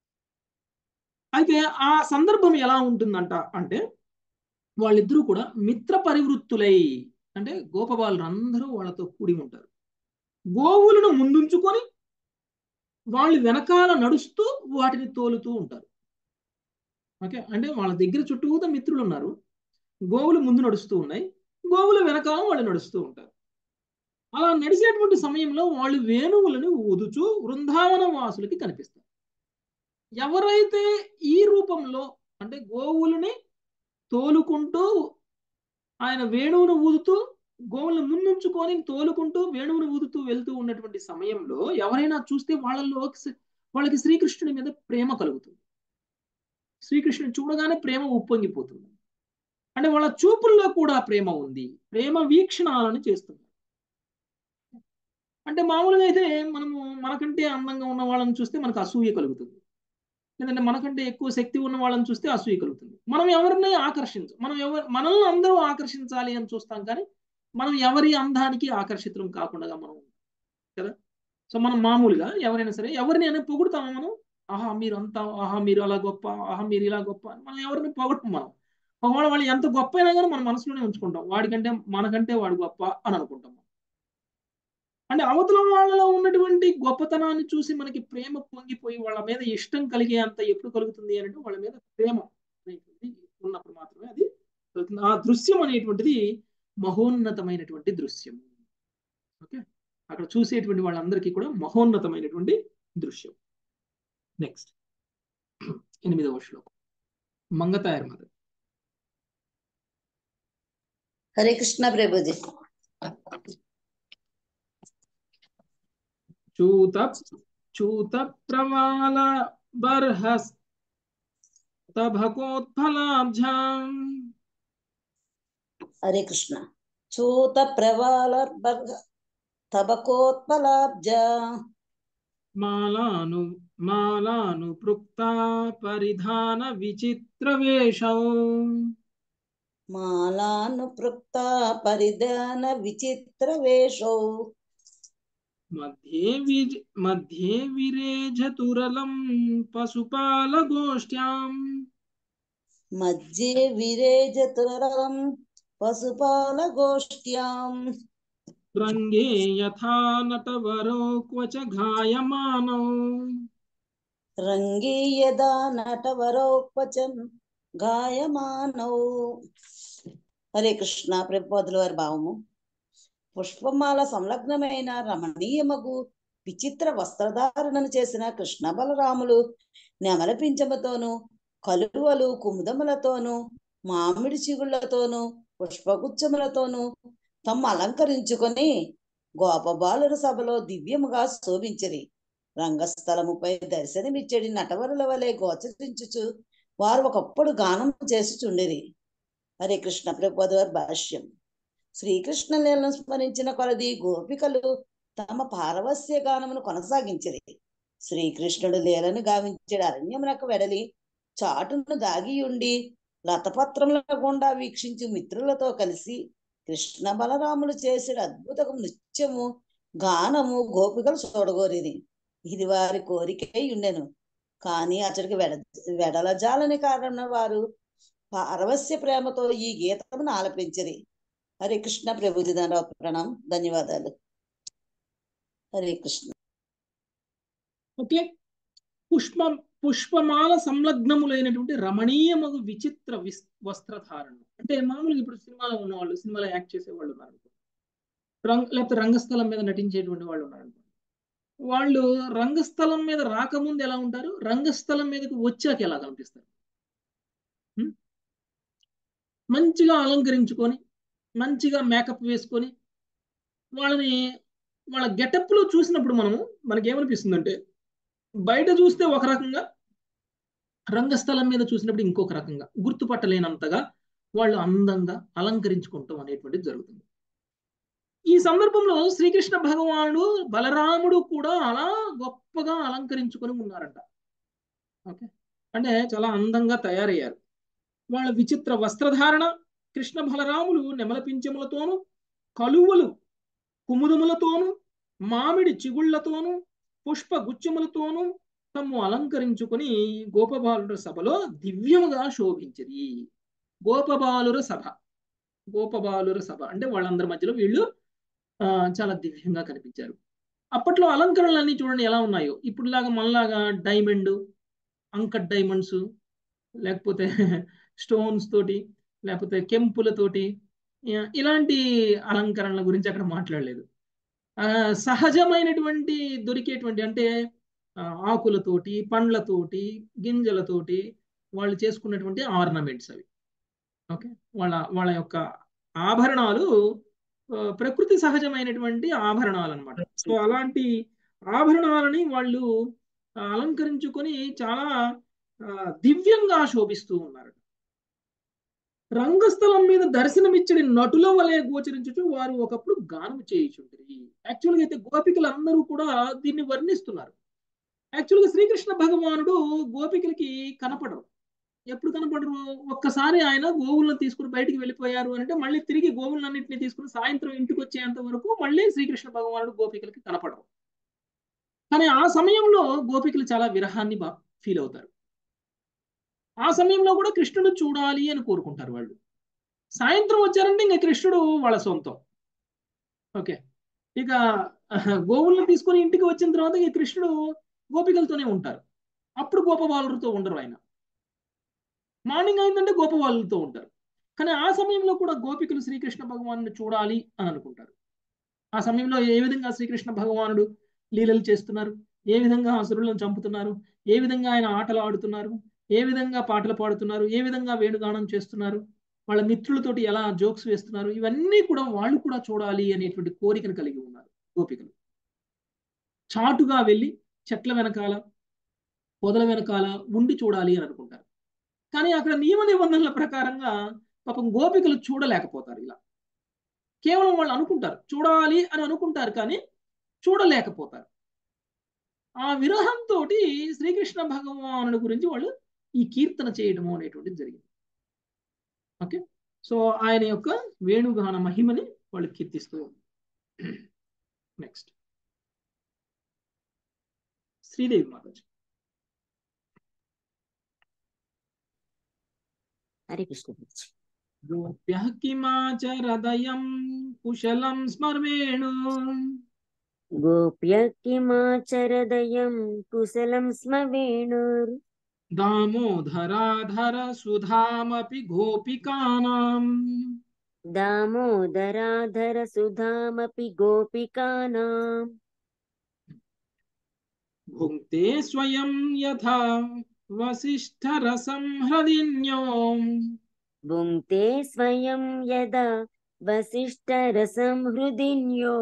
అయితే ఆ సందర్భం ఎలా ఉంటుందంట అంటే వాళ్ళిద్దరూ కూడా మిత్ర పరివృత్తులై అంటే గోపబాలు అందరూ వాళ్ళతో కూడి ఉంటారు గోవులను ముందుంచుకొని వాళ్ళు వెనకాల నడుస్తూ వాటిని తోలుతూ ఉంటారు ఓకే అంటే వాళ్ళ దగ్గర చుట్టూతా మిత్రులు ఉన్నారు గోవులు ముందు నడుస్తూ ఉన్నాయి గోవుల వెనకాల వాళ్ళు నడుస్తూ ఉంటారు అలా నడిచేటువంటి సమయంలో వాళ్ళు వేణువులను ఊదుచూ వృందావన వాసులకి కనిపిస్తారు ఎవరైతే ఈ రూపంలో అంటే గోవులని తోలుకుంటూ ఆయన వేణువును ఊదుతూ గోవులను ముందుంచుకొని తోలుకుంటూ వేణువును ఊదుతూ వెళ్తూ ఉన్నటువంటి సమయంలో ఎవరైనా చూస్తే వాళ్ళలో వాళ్ళకి శ్రీకృష్ణుడి మీద ప్రేమ కలుగుతుంది శ్రీకృష్ణుని చూడగానే ప్రేమ ఉప్పొంగిపోతుంది అంటే వాళ్ళ చూపుల్లో కూడా ప్రేమ ఉంది ప్రేమ వీక్షణాలను చేస్తున్నారు అంటే మామూలుగా అయితే మనము మనకంటే అందంగా ఉన్న వాళ్ళని చూస్తే మనకు అసూయ కలుగుతుంది లేదంటే మనకంటే ఎక్కువ శక్తి ఉన్న వాళ్ళని చూస్తే అసూయ కలుగుతుంది మనం ఎవరిని ఆకర్షించు మనం ఎవరు మనల్ని అందరూ ఆకర్షించాలి అని చూస్తాం కానీ మనం ఎవరి అందానికి ఆకర్షితులం కాకుండా మనం కదా సో మనం మామూలుగా ఎవరైనా సరే ఎవరిని అయినా పొగుడుతామా మనం ఆహా మీరు అంతా ఆహా మీరు అలా గొప్ప ఆహా మీరు ఇలా గొప్ప మనం ఎవరిని పొగడం మనం ఒకవేళ వాళ్ళు ఎంత గొప్ప అయినా కానీ మన మనసులోనే ఉంచుకుంటాం వాడికంటే మనకంటే వాడు గొప్ప అని అనుకుంటాం అంటే అవతల వాళ్ళలో ఉన్నటువంటి గొప్పతనాన్ని చూసి మనకి ప్రేమ పొంగిపోయి వాళ్ళ మీద ఇష్టం కలిగే అంత ఎప్పుడు కలుగుతుంది అంటే వాళ్ళ మీద ప్రేమ అనేటువంటిది ఉన్నప్పుడు మాత్రమే అది కలుగుతుంది ఆ దృశ్యం అనేటువంటిది మహోన్నతమైనటువంటి దృశ్యం ఓకే అక్కడ చూసేటువంటి వాళ్ళందరికీ కూడా మహోన్నతమైనటువంటి దృశ్యం నెక్స్ట్ ఎనిమిదవ శ్లోకం మంగతాయర్ మదర్ హరే కృష్ణ ప్రభుజీ చూత చూత ప్రవాల బర్హస్ తభకోత్ఫలాబ్జాం హరే కృష్ణ చూత ప్రవాల బర్హ తబకోత్పలాబ్జ మాలాను మాలాను పృక్తా పరిధాన విచిత్ర వేషౌ మాలాను పృక్త పరిధాన విచిత్ర వేషౌ మధ్యే విజ్ మధ్యే విరేజతురలం పశుపాల గోష్ఠ్యాం మధ్యే విరేజతురం పశుపాల గోష్ఠ్యాం రంగే యథా నటవరో క్వచ ఘాయమానౌ రంగే యదా నటవరో క్వచన్ గాయమానౌ హరే కృష్ణ ప్రభుపాదుల వారి భావము పుష్పమాల సంలగ్నమైన రమణీయమగు విచిత్ర వస్త్రధారణను చేసిన కృష్ణ బలరాములు నెమల పింఛముతోనూ కలువలు కుముదములతోనూ మామిడి చిగుళ్లతోనూ పుష్పగుచ్చములతోనూ తమ్ము అలంకరించుకొని గోపబాలుర సభలో దివ్యముగా శోభించిరి రంగస్థలముపై దర్శనమిచ్చడి నటవరుల వలె గోచరించుచు వారు ఒకప్పుడు గానం చేసి చుండిరి హరే కృష్ణ ప్రభువారి భాష్యం శ్రీకృష్ణ లీలను స్మరించిన కొలది గోపికలు తమ పారవస్య గానమును కొనసాగించిరి శ్రీకృష్ణుడు లీలను గావించాడు అరణ్యమునకు వెడలి చాటును దాగి ఉండి లతపత్రముల గుండా వీక్షించు మిత్రులతో కలిసి కృష్ణ బలరాములు చేసిన అద్భుతము నృత్యము గానము గోపికలు చూడగోరిది ఇది వారి కోరికై ఉండెను కానీ అతడికి వెడ వెడలజాలని కారణం వారు పారవస్య ప్రేమతో ఈ గీతమును ఆలపించిరి హరే కృష్ణ ప్రభుజీ దండవ ప్రణాం ధన్యవాదాలు హరే కృష్ణ ఓకే పుష్పం పుష్పమాల సంలగ్నములైనటువంటి రమణీయమగు విచిత్ర విస్ వస్త్రధారణ అంటే మామూలుగా ఇప్పుడు సినిమాలో ఉన్నవాళ్ళు సినిమాలో యాక్ట్ చేసే వాళ్ళు ఉన్నారు అనుకో. రంగ లేకపోతే రంగస్థలం మీద నటించేటువంటి వాళ్ళు ఉన్నారు అనుకో. వాళ్ళు రంగస్థలం మీద రాకముందు ఎలా ఉంటారు రంగస్థలం మీదకి వచ్చాక ఎలా కనిపిస్తారు ఉం? మంచిగా అలంకరించుకొని మంచిగా మేకప్ వేసుకొని వాళ్ళని వాళ్ళ గెటప్ లో చూసినప్పుడు మనము మనకి ఏమనిపిస్తుందంటే బయట చూస్తే ఒక రకంగా రంగస్థలం మీద చూసినప్పుడు ఇంకొక రకంగా గుర్తుపట్టలేనంతగా వాళ్ళు అందంగా అలంకరించుకుంటాం అనేటువంటిది జరుగుతుంది ఈ సందర్భంలో శ్రీకృష్ణ భగవానుడు బలరాముడు కూడా అలా గొప్పగా అలంకరించుకొని ఉన్నారంట ఓకే అంటే చాలా అందంగా తయారయ్యారు వాళ్ళ విచిత్ర వస్త్రధారణ కృష్ణ బలరాములు నెమల పింఛములతోనూ కలువలు కుముదములతోనూ మామిడి చిగుళ్లతోనూ పుష్ప గుచ్చములతోనూ తమ్ము అలంకరించుకుని గోపబాలుర సభలో దివ్యముగా శోభించిరి గోపబాలుర సభ గోపబాలుర సభ అంటే వాళ్ళందరి మధ్యలో వీళ్ళు ఆ, చాలా దివ్యంగా కనిపించారు అప్పట్లో అలంకరణలన్నీ చూడండి ఎలా ఉన్నాయో ఇప్పుడులాగా మనలాగా డైమండ్ అంకట్ డైమండ్స్ లేకపోతే స్టోన్స్ తోటి లేకపోతే కెంపులతోటి ఇ- ఇలాంటి అలంకరణల గురించి అక్కడ మాట్లాడలేదు ఆ, సహజమైనటువంటి దొరికేటువంటి అంటే ఆ, ఆకులతోటి పండ్లతోటి గింజలతోటి వాళ్ళు చేసుకున్నటువంటి ఆర్నమెంట్స్ అవి ఓకే వాళ్ళ వాళ్ళ యొక్క ఆభరణాలు ఆ, ప్రకృతి సహజమైనటువంటి ఆభరణాలు అనమాట సో అలాంటి ఆభరణాలని వాళ్ళు ఆ, అలంకరించుకొని చాలా ఆ, దివ్యంగా శోభిస్తూ ఉన్నారు రంగస్థలం మీద దర్శనమిచ్చడి నటుల వలె గోచరించుచు వారు ఒకప్పుడు గానం చేయుచుంటారు యాక్చువల్గా అయితే గోపికలు అందరూ కూడా దీన్ని వర్ణిస్తున్నారు యాక్చువల్గా శ్రీకృష్ణ భగవానుడు గోపికలకి కనపడరు ఎప్పుడు కనపడరు ఒక్కసారి ఆయన గోవులను తీసుకుని బయటికి వెళ్ళిపోయారు అంటే మళ్ళీ తిరిగి గోవులన్నింటినీ తీసుకుని సాయంత్రం ఇంటికి వచ్చేంత వరకు మళ్ళీ శ్రీకృష్ణ భగవానుడు గోపికలకి కనపడరు కానీ ఆ సమయంలో గోపికలు చాలా విరహాన్ని బా ఫీల్ అవుతారు ఆ సమయంలో కూడా కృష్ణుడు చూడాలి అని కోరుకుంటారు వాళ్ళు సాయంత్రం వచ్చారంటే ఇంకా కృష్ణుడు వాళ్ళ సొంతం ఓకే ఇక ఆహ్, గోవులను తీసుకొని ఇంటికి వచ్చిన తర్వాత ఇక కృష్ణుడు గోపికలతోనే ఉంటారు అప్పుడు గోపబాలులతో ఉండరు ఆయన మార్నింగ్ అయిందంటే గోపబాలులతో ఉంటారు కానీ ఆ సమయంలో కూడా గోపికలు శ్రీకృష్ణ భగవాను చూడాలి అని అనుకుంటారు ఆ సమయంలో ఏ విధంగా శ్రీకృష్ణ భగవానుడు లీలలు చేస్తున్నారు ఏ విధంగా అసురులను చంపుతున్నారు ఏ విధంగా ఆయన ఆటలు ఆడుతున్నారు ఏ విధంగా పాటలు పాడుతున్నారు ఏ విధంగా వేణుగానం చేస్తున్నారు వాళ్ళ మిత్రులతోటి ఎలా జోక్స్ వేస్తున్నారు ఇవన్నీ కూడా వాళ్ళు కూడా చూడాలి అనేటువంటి కోరికను కలిగి ఉన్నారు గోపికలు చాటుగా వెళ్ళి చెట్ల వెనకాల పొదల వెనకాల ఉండి చూడాలి అని అనుకుంటారు కానీ అక్కడ నియమ నిబంధనల ప్రకారంగా పాపం గోపికలు చూడలేకపోతారు ఇలా కేవలం వాళ్ళు అనుకుంటారు చూడాలి అని అనుకుంటారు కానీ చూడలేకపోతారు ఆ విరహంతో శ్రీకృష్ణ భగవానుడి గురించి వాళ్ళు ఈ కీర్తన చేయడము అనేటువంటిది జరిగింది ఓకే సో ఆయన యొక్క వేణుగాన మహిమని వాళ్ళు కీర్తిస్తూ నెక్స్ట్ శ్రీదేవి మాతాజీ హరే కృష్ణ ప్రభుజీ గోప్యః కిమాచరదయం కుశలం స్మర్వేణు గోప్య కిమాచరదయం కుశలం స్మ వేణుర్ దామోదరాధర సుధామపి గోపికానాం దామోదరాధర సుధామపి గోపికానాం భుంక్తే స్వయం యథా వసిష్ఠరసం హృదిన్యో భుంక్తే స్వయం యదా వసిష్ఠరసం హృదిన్యో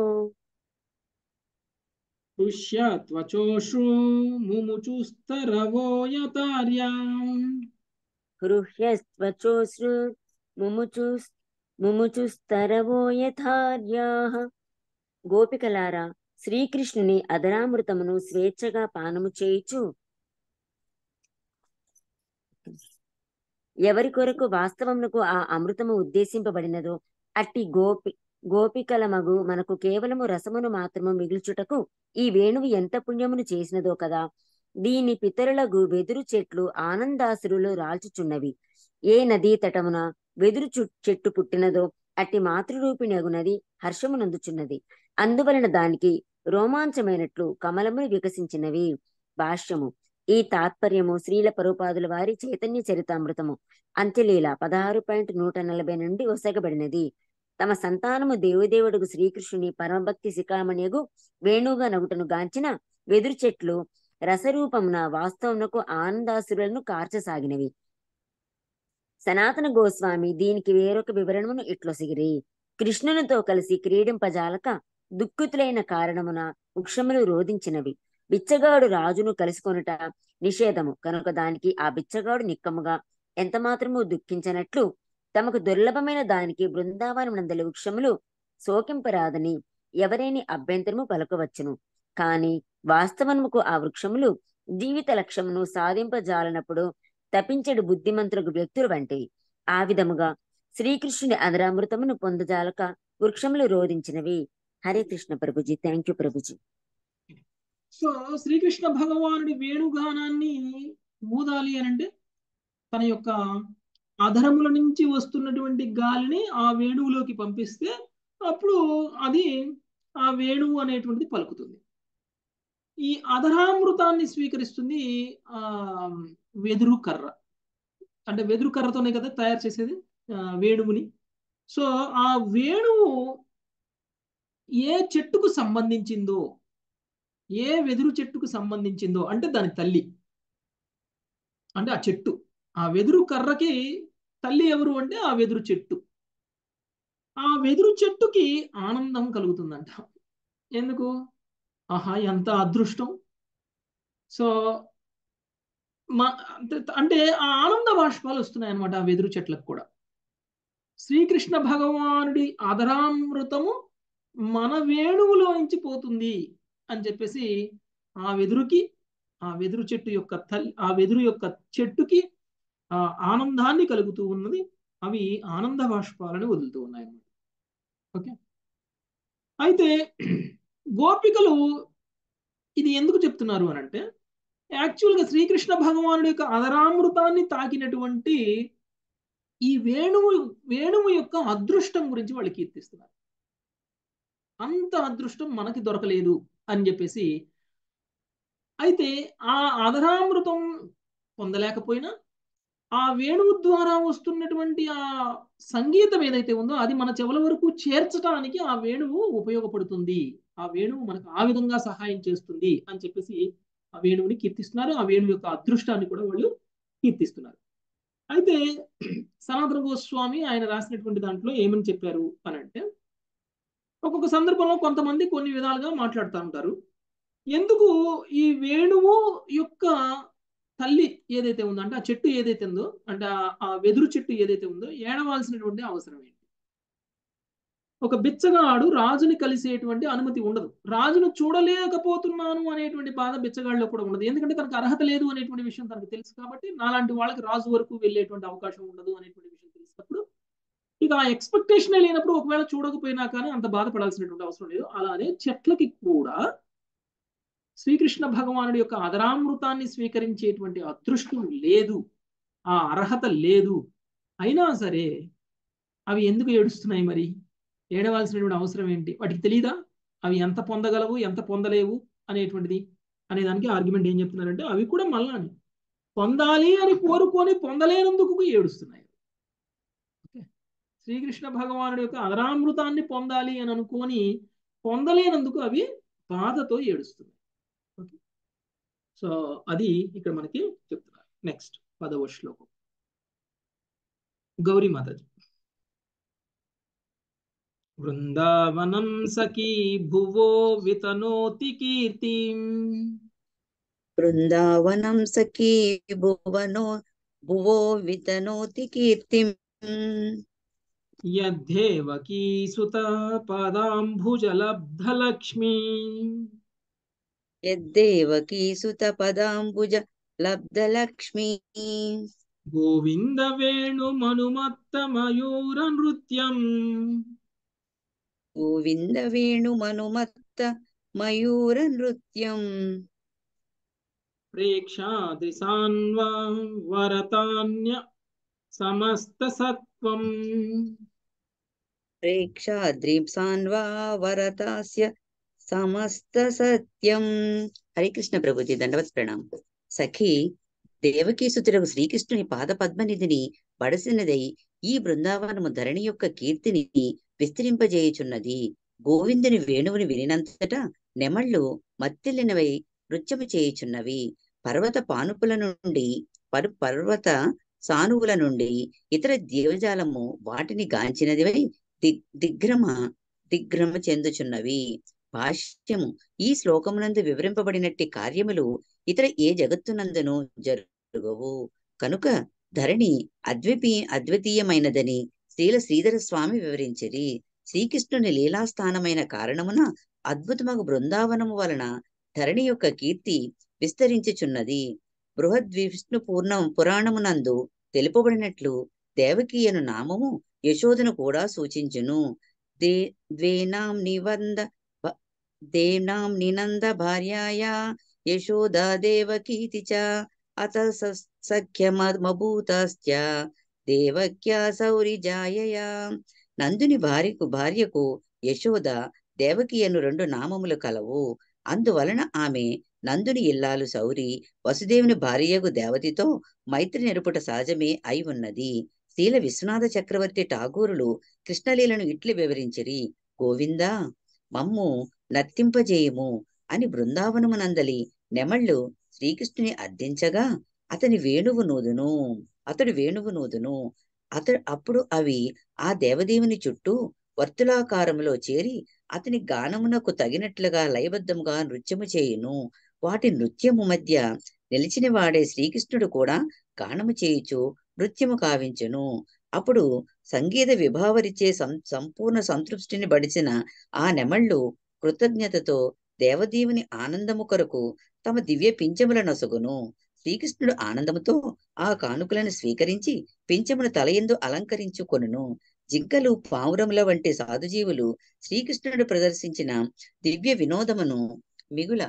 పుష్యత్వచోషు ముముచుస్తరవో యతార్యాం హృహ్యస్త్వచోశ్రు ముముచు ముముచుస్తరవో యథార్యాః గోపికలారా శ్రీకృష్ణుని అదరామృతమును స్వేచ్ఛగా పానము చేయుచు ఎవరి కొరకు వాస్తవమునకు ఆ అమృతము ఉద్దేశింపబడినదో అట్టి గోపి గోపికల మగు మనకు కేవలము రసమును మాత్రము మిగుల్చుటకు ఈ వేణువు ఎంత పుణ్యమును చేసినదో కదా దీని పితరులకు వెదురు చెట్లు ఆనందాసురులు రాల్చుచున్నవి ఏ నదీ తటమున వెదురు చు- చెట్టు పుట్టినదో అట్టి మాతృరూపిణి అగునది హర్షమునందుచున్నది అందువలన దానికి రోమాంచమైనట్లు కమలములు వికసించినవి భాష్యము ఈ తాత్పర్యము శ్రీల పరుపాదుల వారి చైతన్య చరితామృతము అంత్యలీల పదహారు పాయింట్ నూట నలభై నుండి ఒసగబడినది తమ సంతానము దేవదేవుడుగు శ్రీకృష్ణుని పరమభక్తి శిఖామణియగు వేణుగా నగుటను గాంచిన వెదురు చెట్లు రసరూపమున వాస్తవమునకు ఆనందాసురులను కార్చసాగినవి సనాతన గోస్వామి దీనికి వేరొక వివరణమును ఇట్లొసిగిరి కృష్ణునితో కలిసి క్రీడింపజాలక దుఃఖితులైన కారణమున వృక్షములు రోధించినవి బిచ్చగాడు రాజును కలుసుకొనుట నిషేధము కనుక దానికి ఆ బిచ్చగాడు నిక్కముగా ఎంత మాత్రము దుఃఖించనట్లు తమకు దుర్లభమైన దానికి బృందావనమునందలి వృక్షములు శోకింపరాదని ఎవరేని అభ్యంతరము పలకవచ్చును కాని వాస్తవముకు ఆ వృక్షములు జీవిత లక్ష్యమును సాధింపజాలనప్పుడు తపించడు బుద్ధిమంతులకు వ్యక్తులు వంటివి ఆ విధముగా శ్రీకృష్ణుని అదరామృతమును పొందజాలక వృక్షములు రోధించినవి Hare Krishna Prabhuji thank you Prabhuji so Srikrishna భగవానుడి వేణుగానాన్ని ఊదాలి అని అంటే తన యొక్క అధరముల నుంచి వస్తున్నటువంటి గాలిని ఆ వేణువులోకి పంపిస్తే అప్పుడు అది ఆ వేణువు అనేటువంటిది పలుకుతుంది ఈ అధరామృతాన్ని స్వీకరిస్తుంది ఆ వెదురు కర్ర అంటే వెదురు కర్రతోనే కదా తయారు చేసేది ఆ, వేణువుని సో ఆ వేణువు ఏ చెట్టుకు సంబంధించిందో ఏ వెదురు చెట్టుకు సంబంధించిందో అంటే దాని తల్లి అంటే ఆ చెట్టు ఆ వెదురు కర్రకి తల్లి ఎవరు అంటే ఆ వెదురు చెట్టు ఆ వెదురు చెట్టుకి ఆనందం కలుగుతుందంట ఎందుకు ఆహా ఎంత అదృష్టం సో మా అంటే- అంటే ఆ ఆనంద బాష్పాలు వస్తున్నాయి అనమాట ఆ వెదురు చెట్లకు కూడా శ్రీకృష్ణ భగవానుడి అధరామృతము మన వేణువులో నుంచి పోతుంది అని చెప్పేసి ఆ వెదురుకి ఆ వెదురు చెట్టు యొక్క తల్లి ఆ వెదురు యొక్క చెట్టుకి ఆ ఆనందాన్ని కలుగుతూ ఉన్నది అవి ఆనంద బాష్పాలను వదులుతూ ఉన్నాయి అన్నమాట ఓకే అయితే గోపికలు ఇది ఎందుకు చెప్తున్నారు అని అంటే యాక్చువల్గా శ్రీకృష్ణ భగవానుడి యొక్క అదరామృతాన్ని తాకినటువంటి ఈ వేణువు వేణువు యొక్క అదృష్టం గురించి వాళ్ళు కీర్తిస్తున్నారు అంత అదృష్టం మనకి దొరకలేదు అని చెప్పేసి అయితే ఆ అదరామృతం పొందలేకపోయినా ఆ వేణువు ద్వారా వస్తున్నటువంటి ఆ సంగీతం ఏదైతే ఉందో అది మన చెవుల వరకు చేర్చడానికి ఆ వేణువు ఉపయోగపడుతుంది ఆ వేణువు మనకు ఆ విధంగా సహాయం చేస్తుంది అని చెప్పేసి ఆ వేణువుని కీర్తిస్తున్నారు ఆ వేణువు యొక్క అదృష్టాన్ని కూడా వాళ్ళు కీర్తిస్తున్నారు అయితే సనాతన గోస్వామి ఆయన రాసినటువంటి దాంట్లో ఏమని చెప్పారు అని అంటే ఒక్కొక్క సందర్భంలో కొంతమంది కొన్ని విధాలుగా మాట్లాడుతూ ఉంటారు ఎందుకు ఈ వేణువు యొక్క తల్లి ఏదైతే ఉందో అంటే ఆ చెట్టు ఏదైతే ఉందో అంటే ఆ- ఆ వెదురు చెట్టు ఏదైతే ఉందో ఏడవాల్సినటువంటి అవసరం ఏంటి ఒక బిచ్చగాడు రాజుని కలిసేటువంటి అనుమతి ఉండదు రాజును చూడలేకపోతున్నాను అనేటువంటి బాధ బిచ్చగాడిలో కూడా ఉండదు ఎందుకంటే తనకు అర్హత లేదు అనేటువంటి విషయం తనకు తెలుసు కాబట్టి నాలాంటి వాళ్ళకి రాజు వరకు వెళ్ళేటువంటి అవకాశం ఉండదు అనేటువంటి విషయం తెలిసినప్పుడు ఇక ఆ ఎక్స్పెక్టేషన్ లేనప్పుడు ఒకవేళ చూడకపోయినా కానీ అంత బాధపడాల్సినటువంటి అవసరం లేదు అలానే చెట్లకి కూడా శ్రీకృష్ణ భగవానుడి యొక్క అదరామృతాన్ని స్వీకరించేటువంటి అదృష్టం లేదు ఆ అర్హత లేదు అయినా సరే అవి ఎందుకు ఏడుస్తున్నాయి మరి ఏడవలసినటువంటి అవసరం ఏంటి వాటికి తెలియదా అవి ఎంత పొందగలవు ఎంత పొందలేవు అనేటువంటిది అనే దానికి ఆర్గ్యుమెంట్ ఏం చెప్తున్నారంటే అవి కూడా మళ్ళా పొందాలి అని కోరుకొని పొందలేనందుకు ఏడుస్తున్నాయి ఓకే శ్రీకృష్ణ భగవానుడి యొక్క అదరామృతాన్ని పొందాలి అని అనుకొని పొందలేనందుకు అవి బాధతో ఏడుస్తున్నాయి ఓకే సో అది ఇక్కడ మనకి చెప్తున్నారు నెక్స్ట్ పదవ శ్లోకం గౌరీ మాతాజీ వృందావనం సఖీ భువో వితనోతి కీర్తిం బృందావనం సఖీ భువనో భువో వితనోతి కీర్తిం యద్దేవకీసుత పదాంబుజలబ్ధలక్ష్మీ యద్దేవకీసుత పదాంబుజ లబ్ధలక్ష్మీ గోవింద వేణుమనుమత్త మయూర నృత్యం గోవింద వేణుమనుమత్త మయూర నృత్యం ప్రేక్షాదృశాన్వా వరతాన్య సమస్త సత్వం ప్రేక్షాద్రీప్సాన్వా వరతాస్య సమస్త సత్యం హరికృష్ణ ప్రభుజీ దండవత్ ప్రణాం సఖి దేవకీసుతులకు శ్రీకృష్ణుని పాద పద్మనిధిని పడసినదై ఈ బృందావనము ధరణి యొక్క కీర్తిని విస్తరింపజేయుచున్నది గోవిందుని వేణువుని వినినంతటా నెమళ్ళు మత్తెల్లినవై నృత్యము చేయుచున్నవి పర్వత పానుపుల నుండి పర్ పర్వత సానువుల నుండి ఇతర దేవజాలము వాటిని గాంచినదివై దిగ్ దిగ్భ్రమ దిగ్భ్రమ చెందుచున్నవి భాష్యము ఈ శ్లోకమునందు వివరింపబడినట్టి కార్యములు ఇతర ఏ జగత్తునందును జరుగవు కనుక ధరణి అద్వితీ అద్వితీయమైనదని శ్రీల శ్రీధర స్వామి వివరించిరి శ్రీకృష్ణుని లీలాస్థానమైన కారణమున అద్భుతమగు బృందావనము వలన ధరణి యొక్క కీర్తి విస్తరించుచున్నది బృహద్విష్ణు పూర్ణం పురాణమునందు తెలుపబడినట్లు దేవకీయను నామము యశోదను కూడా సూచించును దే ద్వేనాం నివంద భ- దేనాం నినంద భార్యాయా యశోదా దేవకీతి చ అత సఖ్యమభూతశ్చ దేవక్యా సౌరి జాయయా నందుని భార్యకు భార్యకు యశోద దేవకీయను రెండు నామములు కలవు అందువలన ఆమె నందుని ఇల్లాలు సౌరి వసుదేవుని భార్యకు దేవతితో మైత్రి నెరుపుట సహజమే అయి ఉన్నది శీల విశ్వనాథ చక్రవర్తి ఠాగూరులు కృష్ణలీలను ఇట్లు వివరించిరి గోవిందా మమ్ము నర్తింపజేయము అని బృందావనమునందలి నెమళ్ళు శ్రీకృష్ణుని అర్థించగా అతని వేణువు నూదును అతడు వేణువు నూదును అతడు అప్పుడు అవి ఆ దేవదేవుని చుట్టూ వర్తులాకారములో చేరి అతని గానమునకు తగినట్లుగా లయబద్ధముగా నృత్యము చేయును వాటి నృత్యము మధ్య నిలిచిన వాడే శ్రీకృష్ణుడు కూడా గానము చేయుచు నృత్యము కావించును అప్పుడు సంగీత విభావరిచే సం సంపూర్ణ సంతృప్తిని బడిచిన ఆ నెమళ్ళు కృతజ్ఞతతో దేవదేవుని ఆనందము కొరకు తమ దివ్య పింఛముల నొసగును శ్రీకృష్ణుడు ఆనందముతో ఆ కానుకలను స్వీకరించి పింఛమును తలయందు అలంకరించుకొనును జింకలు పావురముల వంటి సాధుజీవులు శ్రీకృష్ణుడు ప్రదర్శించిన దివ్య వినోదమును మిగుల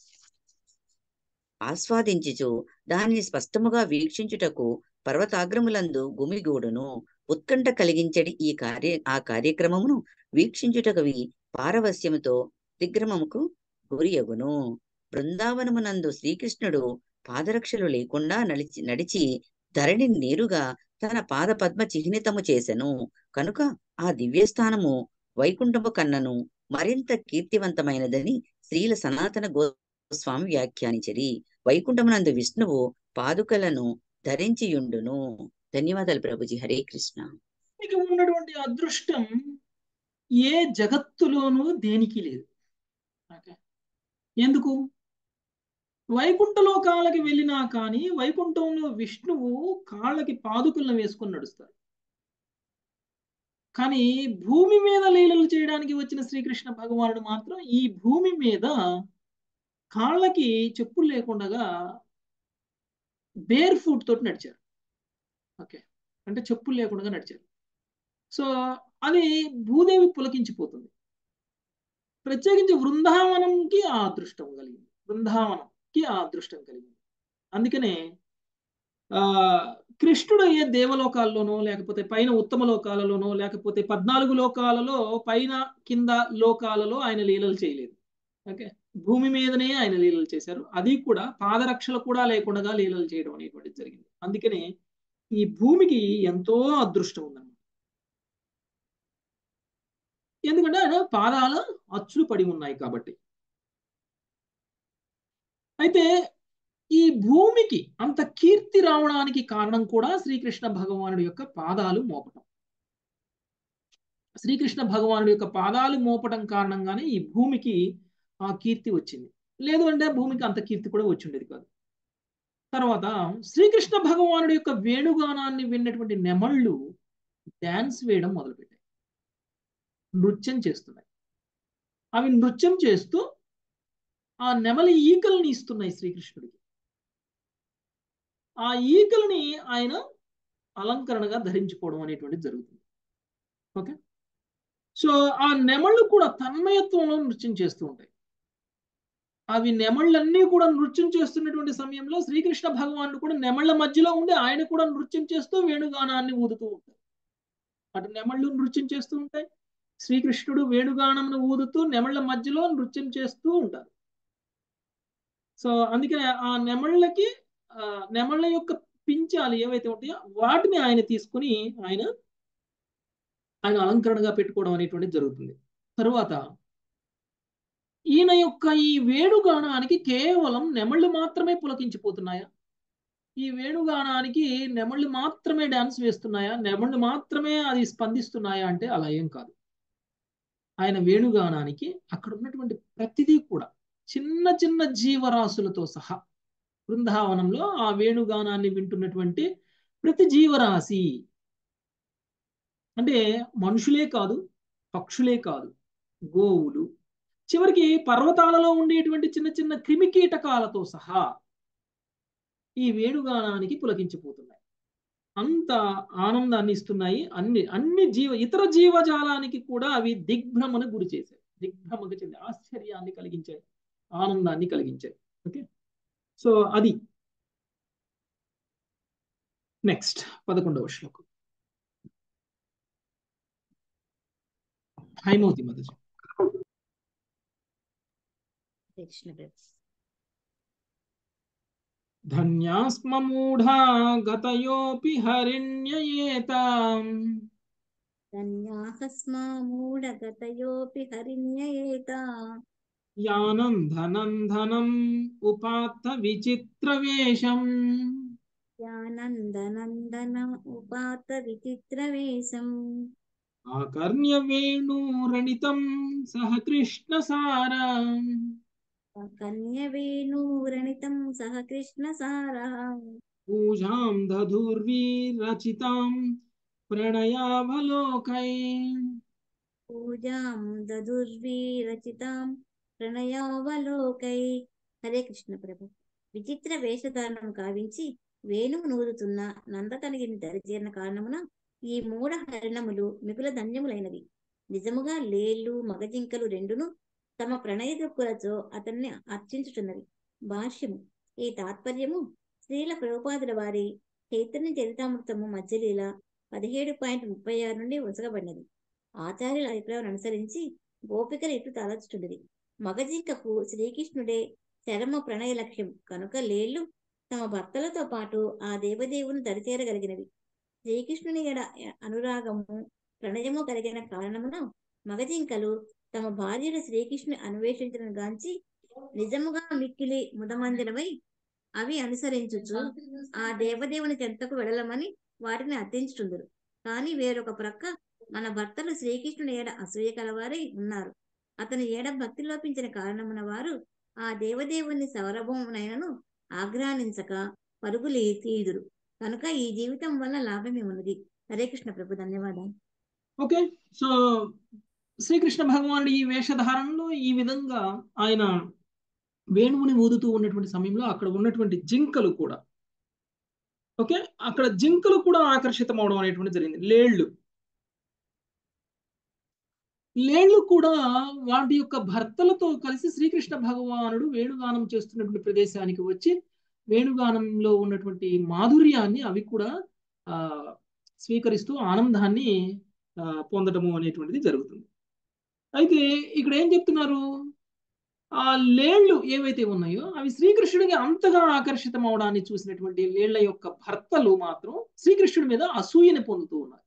ఆస్వాదించుచు దానిని స్పష్టముగా వీక్షించుటకు పర్వతాగ్రములందు గుమిగూడును ఉత్కంఠ కలిగించడి ఈ కార్య ఆ కార్యక్రమమును వీక్షించుటకవి పారవస్యముతో దిగ్రమముకు గురియగును బృందావనమునందు శ్రీకృష్ణుడు పాదరక్షలు లేకుండా నడిచి నడిచి ధరణిని నేరుగా తన పాద పద్మ చిహ్నితము చేసెను కనుక ఆ దివ్యస్థానము వైకుంఠము కన్నను మరింత కీర్తివంతమైనదని శ్రీల సనాతన గోస్వామి వ్యాఖ్యానించరి వైకుంఠమునందు విష్ణువు పాదుకలను ధరించియుండును ధన్యవాదాలు ప్రభుజీ హరే కృష్ణ మీకు ఉన్నటువంటి అదృష్టం ఏ జగత్తులోనూ దేనికి లేదు ఓకే ఎందుకు వైకుంఠ లోకాలకి వెళ్ళినా కానీ వైకుంఠంలో విష్ణువు కాళ్ళకి పాదుకలను వేసుకొని నడుస్తారు కానీ భూమి మీద లీలలు చేయడానికి వచ్చిన శ్రీకృష్ణ భగవానుడు మాత్రం ఈ భూమి మీద కాళ్ళకి చెప్పులు లేకుండా బేర్ ఫుట్ తోటి నడిచారు ఓకే అంటే చెప్పులు లేకుండా నడిచారు సో అది భూదేవి పులకించిపోతుంది ప్రత్యేకించి బృందావనంకి ఆ అదృష్టం కలిగింది బృందావనంకి ఆ అదృష్టం కలిగింది అందుకనే ఆ కృష్ణుడు ఏ దేవలోకాల్లోనో లేకపోతే పైన ఉత్తమ లోకాలలోనో లేకపోతే పద్నాలుగు లోకాలలో పైన కింద లోకాలలో ఆయన లీలలు చేయలేదు ఓకే భూమి మీదనే ఆయన లీలలు చేశారు అది కూడా పాదరక్షలు కూడా లేకుండా లీలలు చేయడం అనేటువంటిది జరిగింది అందుకనే ఈ భూమికి ఎంతో అదృష్టం ఉందన్నమాట ఎందుకంటే ఆయన పాదాల అచ్చులు పడి ఉన్నాయి కాబట్టి అయితే ఈ భూమికి అంత కీర్తి రావడానికి కారణం కూడా శ్రీకృష్ణ భగవానుడి యొక్క పాదాలు మోపటం శ్రీకృష్ణ భగవానుడి యొక్క పాదాలు మోపటం కారణంగానే ఈ భూమికి ఆ కీర్తి వచ్చింది లేదు అంటే భూమికి అంత కీర్తి కూడా వచ్చి ఉండేది కాదు తర్వాత శ్రీకృష్ణ భగవానుడి యొక్క వేణుగానాన్ని విన్నటువంటి నెమళ్ళు డ్యాన్స్ వేయడం మొదలుపెట్టాయి నృత్యం చేస్తున్నాయి అవి నృత్యం చేస్తూ ఆ నెమలి ఈకల్ని ఇస్తున్నాయి శ్రీకృష్ణుడికి ఆ ఈకల్ని ఆయన అలంకరణగా ధరించుకోవడం అనేటువంటిది జరుగుతుంది ఓకే సో ఆ నెమళ్ళు కూడా తన్మయత్వంలో నృత్యం చేస్తూ ఉంటాయి అవి నెమళ్ళన్నీ కూడా నృత్యం చేస్తున్నటువంటి సమయంలో శ్రీకృష్ణ భగవానుడు కూడా నెమళ్ళ మధ్యలో ఉండి ఆయన కూడా నృత్యం చేస్తూ వేణుగానాన్ని ఊదుతూ ఉంటారు అటు నెమళ్ళు నృత్యం చేస్తూ ఉంటాయి శ్రీకృష్ణుడు వేణుగానంను ఊదుతూ నెమళ్ళ మధ్యలో నృత్యం చేస్తూ ఉంటారు సో అందుకనే ఆ నెమళ్ళకి నెమళ్ళ యొక్క పించాలు ఏవైతే ఉంటాయో వాటిని ఆయన తీసుకుని ఆయన ఆయన అలంకరణగా పెట్టుకోవడం అనేటువంటిది జరుగుతుంది తరువాత ఈయన యొక్క ఈ వేణుగానానికి కేవలం నెమళ్ళు మాత్రమే పులకించిపోతున్నాయా ఈ వేణుగానానికి నెమళ్ళు మాత్రమే డాన్స్ వేస్తున్నాయా నెమళ్ళు మాత్రమే అది స్పందిస్తున్నాయా అంటే అలా ఏం కాదు ఆయన వేణుగానానికి అక్కడ ఉన్నటువంటి ప్రతిదీ కూడా చిన్న చిన్న జీవరాశులతో సహా బృందావనంలో ఆ వేణుగానాన్ని వింటున్నటువంటి ప్రతి జీవరాశి అంటే మనుషులే కాదు పక్షులే కాదు గోవులు చివరికి పర్వతాలలో ఉండేటువంటి చిన్న చిన్న క్రిమికీటకాలతో సహా ఈ వేణుగానానికి పులకించిపోతున్నాయి అంత ఆనందాన్ని ఇస్తున్నాయి అన్ని అన్ని జీవ ఇతర జీవజాలానికి కూడా అవి దిగ్భ్రమను గురి చేశాయి దిగ్భ్రమకు చెంది ఆశ్చర్యాన్ని కలిగించాయి ఆనందాన్ని కలిగించాయి ఓకే సో అది నెక్స్ట్ పదకొండవ శ్లోకం హైమవతి మధుజ కృష్ణ ప్రభు ధన్యాస్మ మూఢా గతయోపి హరిణ్యయేతాం ధన్యాహస్మా మూఢగతయోపి హరిణ్యయేత యానం ధనం ధనం ఉపాత్త విచిత్రవేషం యానందనందన ఉపాత విచిత్రవేశం ఆకర్ణ్య వేణురణితం సహ కృష్ణ సారా కన్యవేణువ్రణితం సహ కృష్ణ సారా పూజాం దధుర్వీరచితాం ప్రణయావలోకై పూజాం దదుర్వీరచితాం ప్రణయావలోకై హరే కృష్ణ ప్రభు విచిత్ర వేషధారణం కావించి వేణువు నూరుతున్న నందకనిగిని దరిచేరిన కారణమున ఈ మూఢ హరిణములు మిగుల ధన్యములైనవి నిజముగా లేళ్ళు మగజింకలు రెండును తమ ప్రణయ దొక్కులతో అతన్ని అర్చించుచున్నవి భాష్యము ఈ తాత్పర్యము శ్రీల ప్రభుపాదుల వారి చైతన్య చరితామృతము మధ్యలీల పదిహేడు పాయింట్ ముప్పై ఆరు నుండి ఉసగబడినది ఆచార్యుల అభిప్రాయం అనుసరించి గోపికలు ఇటు తలచుచుండేది మగజింకకు శ్రీకృష్ణుడే చరమ ప్రణయ లక్ష్యం కనుక లేళ్ళు తమ భర్తలతో పాటు ఆ దేవదేవుని దరిచేరగలిగినవి శ్రీకృష్ణుని ఎడ అనురాగము ప్రణయము కలిగిన కారణమున మగజింకలు తమ భార్యలు శ్రీకృష్ణుని అన్వేషించడం గాంచి నిజముగా మిక్కిలి ముదమందిరమై అవి అనుసరించుచు ఆ దేవదేవుని చెంతకు వెడలమని వాటిని అర్థించుతుందరు కానీ వేరొక ప్రక్క మన భర్తలు శ్రీకృష్ణుని ఏడ అసూయ కలవారై ఉన్నారు అతని ఏడ భక్తి లోపించిన కారణమున వారు ఆ దేవదేవుని సౌరభమునైనను ఆగ్రహించక పరుగులు తీయుదురు కనుక ఈ జీవితం వల్ల లాభమే ఉన్నది హరే కృష్ణ ప్రభు ధన్యవాదాలు ఓకే సో శ్రీకృష్ణ భగవానుడు ఈ వేషధారణలో ఈ విధంగా ఆయన వేణువుని ఊదుతూ ఉన్నటువంటి సమయంలో అక్కడ ఉన్నటువంటి జింకలు కూడా ఓకే అక్కడ జింకలు కూడా ఆకర్షితం అవడం అనేటువంటి జరిగింది లేళ్ళు లేళ్ళు కూడా వాటి యొక్క భర్తలతో కలిసి శ్రీకృష్ణ భగవానుడు వేణుగానం చేస్తున్నటువంటి ప్రదేశానికి వచ్చి వేణుగానంలో ఉన్నటువంటి మాధుర్యాన్ని అవి కూడా ఆ స్వీకరిస్తూ ఆనందాన్ని ఆ, పొందడము అనేటువంటిది జరుగుతుంది అయితే ఇక్కడ ఏం చెప్తున్నారు ఆ లేళ్ళు ఏవైతే ఉన్నాయో అవి శ్రీకృష్ణుడికి అంతగా ఆకర్షితం అవడాన్ని చూసినటువంటి లేళ్ల యొక్క భర్తలు మాత్రం శ్రీకృష్ణుడి మీద అసూయని పొందుతూ ఉన్నారు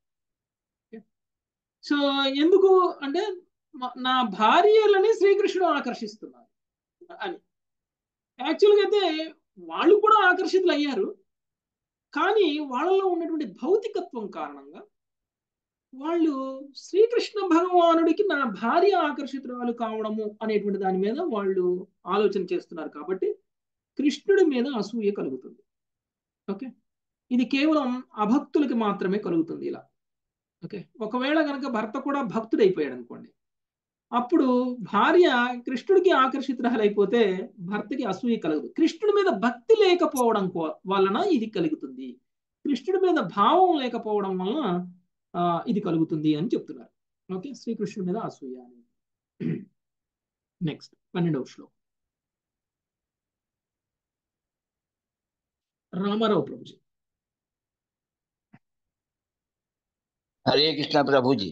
సో ఎందుకు అంటే మ- నా భార్యలని శ్రీకృష్ణుడు ఆకర్షిస్తున్నారు అని యాక్చువల్గా అయితే వాళ్ళు కూడా ఆకర్షితులు అయ్యారు కానీ వాళ్ళలో ఉన్నటువంటి భౌతికత్వం కారణంగా వాళ్ళు శ్రీకృష్ణ భగవానుడికి నా భార్య ఆకర్షితురాలు కావడము అనేటువంటి దాని మీద వాళ్ళు ఆలోచన చేస్తున్నారు కాబట్టి కృష్ణుడి మీద అసూయ కలుగుతుంది ఓకే ఇది కేవలం అభక్తులకి మాత్రమే కలుగుతుంది ఇలా ఓకే ఒకవేళ కనుక భర్త కూడా భక్తుడైపోయాడు అనుకోండి అప్పుడు భార్య కృష్ణుడికి ఆకర్షితురాలైపోతే భర్తకి అసూయ కలగదు కృష్ణుడి మీద భక్తి లేకపోవడం కో- వలన ఇది కలుగుతుంది కృష్ణుడి మీద భావం లేకపోవడం వలన ఆ, ఇది కలుగుతుంది అని చెప్తున్నారు ఓకే శ్రీకృష్ణుడి మీద అసూయ అనేది నెక్స్ట్ పన్నెండవ శ్లోకం రామారావు ప్రభుజీ హరే కృష్ణ ప్రభుజీ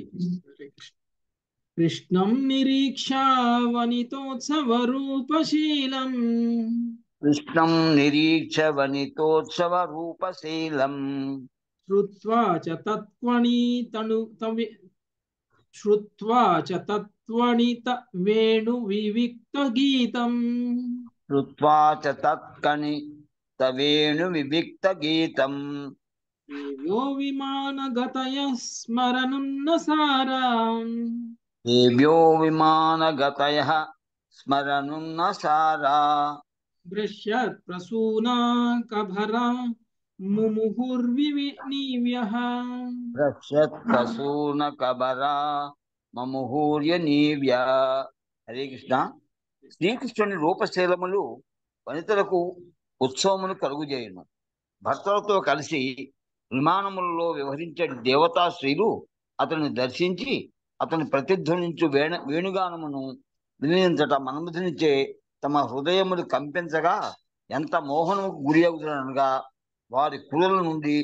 కృష్ణం నిరీక్షా వనితోత్సవరూపశీలం కృష్ణం నిరీక్ష వనితోత్సవ రూపశీలం శ్రుత్వా చ తత్వని తను తవి శ్రుత్వా చ తత్వనిత వేణు వివిక్త గీతం శ్రుత్వా చ తత్కని తవేణు వివిక్త గీతం దేవ్యో విమానగతయ స్మరనున్న సారాం దేవ్యో విమానగతయ స్మరనున్న సారా దృశ్యత్ ప్రసూనా కభరా ముముహుర్వినీవ్యః రక్షత్ ప్రసూన కబరా మముహూర్య నీవ్య హరే కృష్ణ శ్రీకృష్ణుని రూపశీలములు వనితలకు ఉత్సవమును కలుగుజేయును భర్తలతో కలిసి విమానములలో వ్యవహరించే దేవతా స్త్రీలు అతన్ని దర్శించి అతని ప్రతిధ్వనించు వేణ వేణుగానమును వినియోగించట మనముదినిచే తమ హృదయములు కంపించగా ఎంత మోహనముకు గురి అవుతున్నగా వారి కురుల నుండి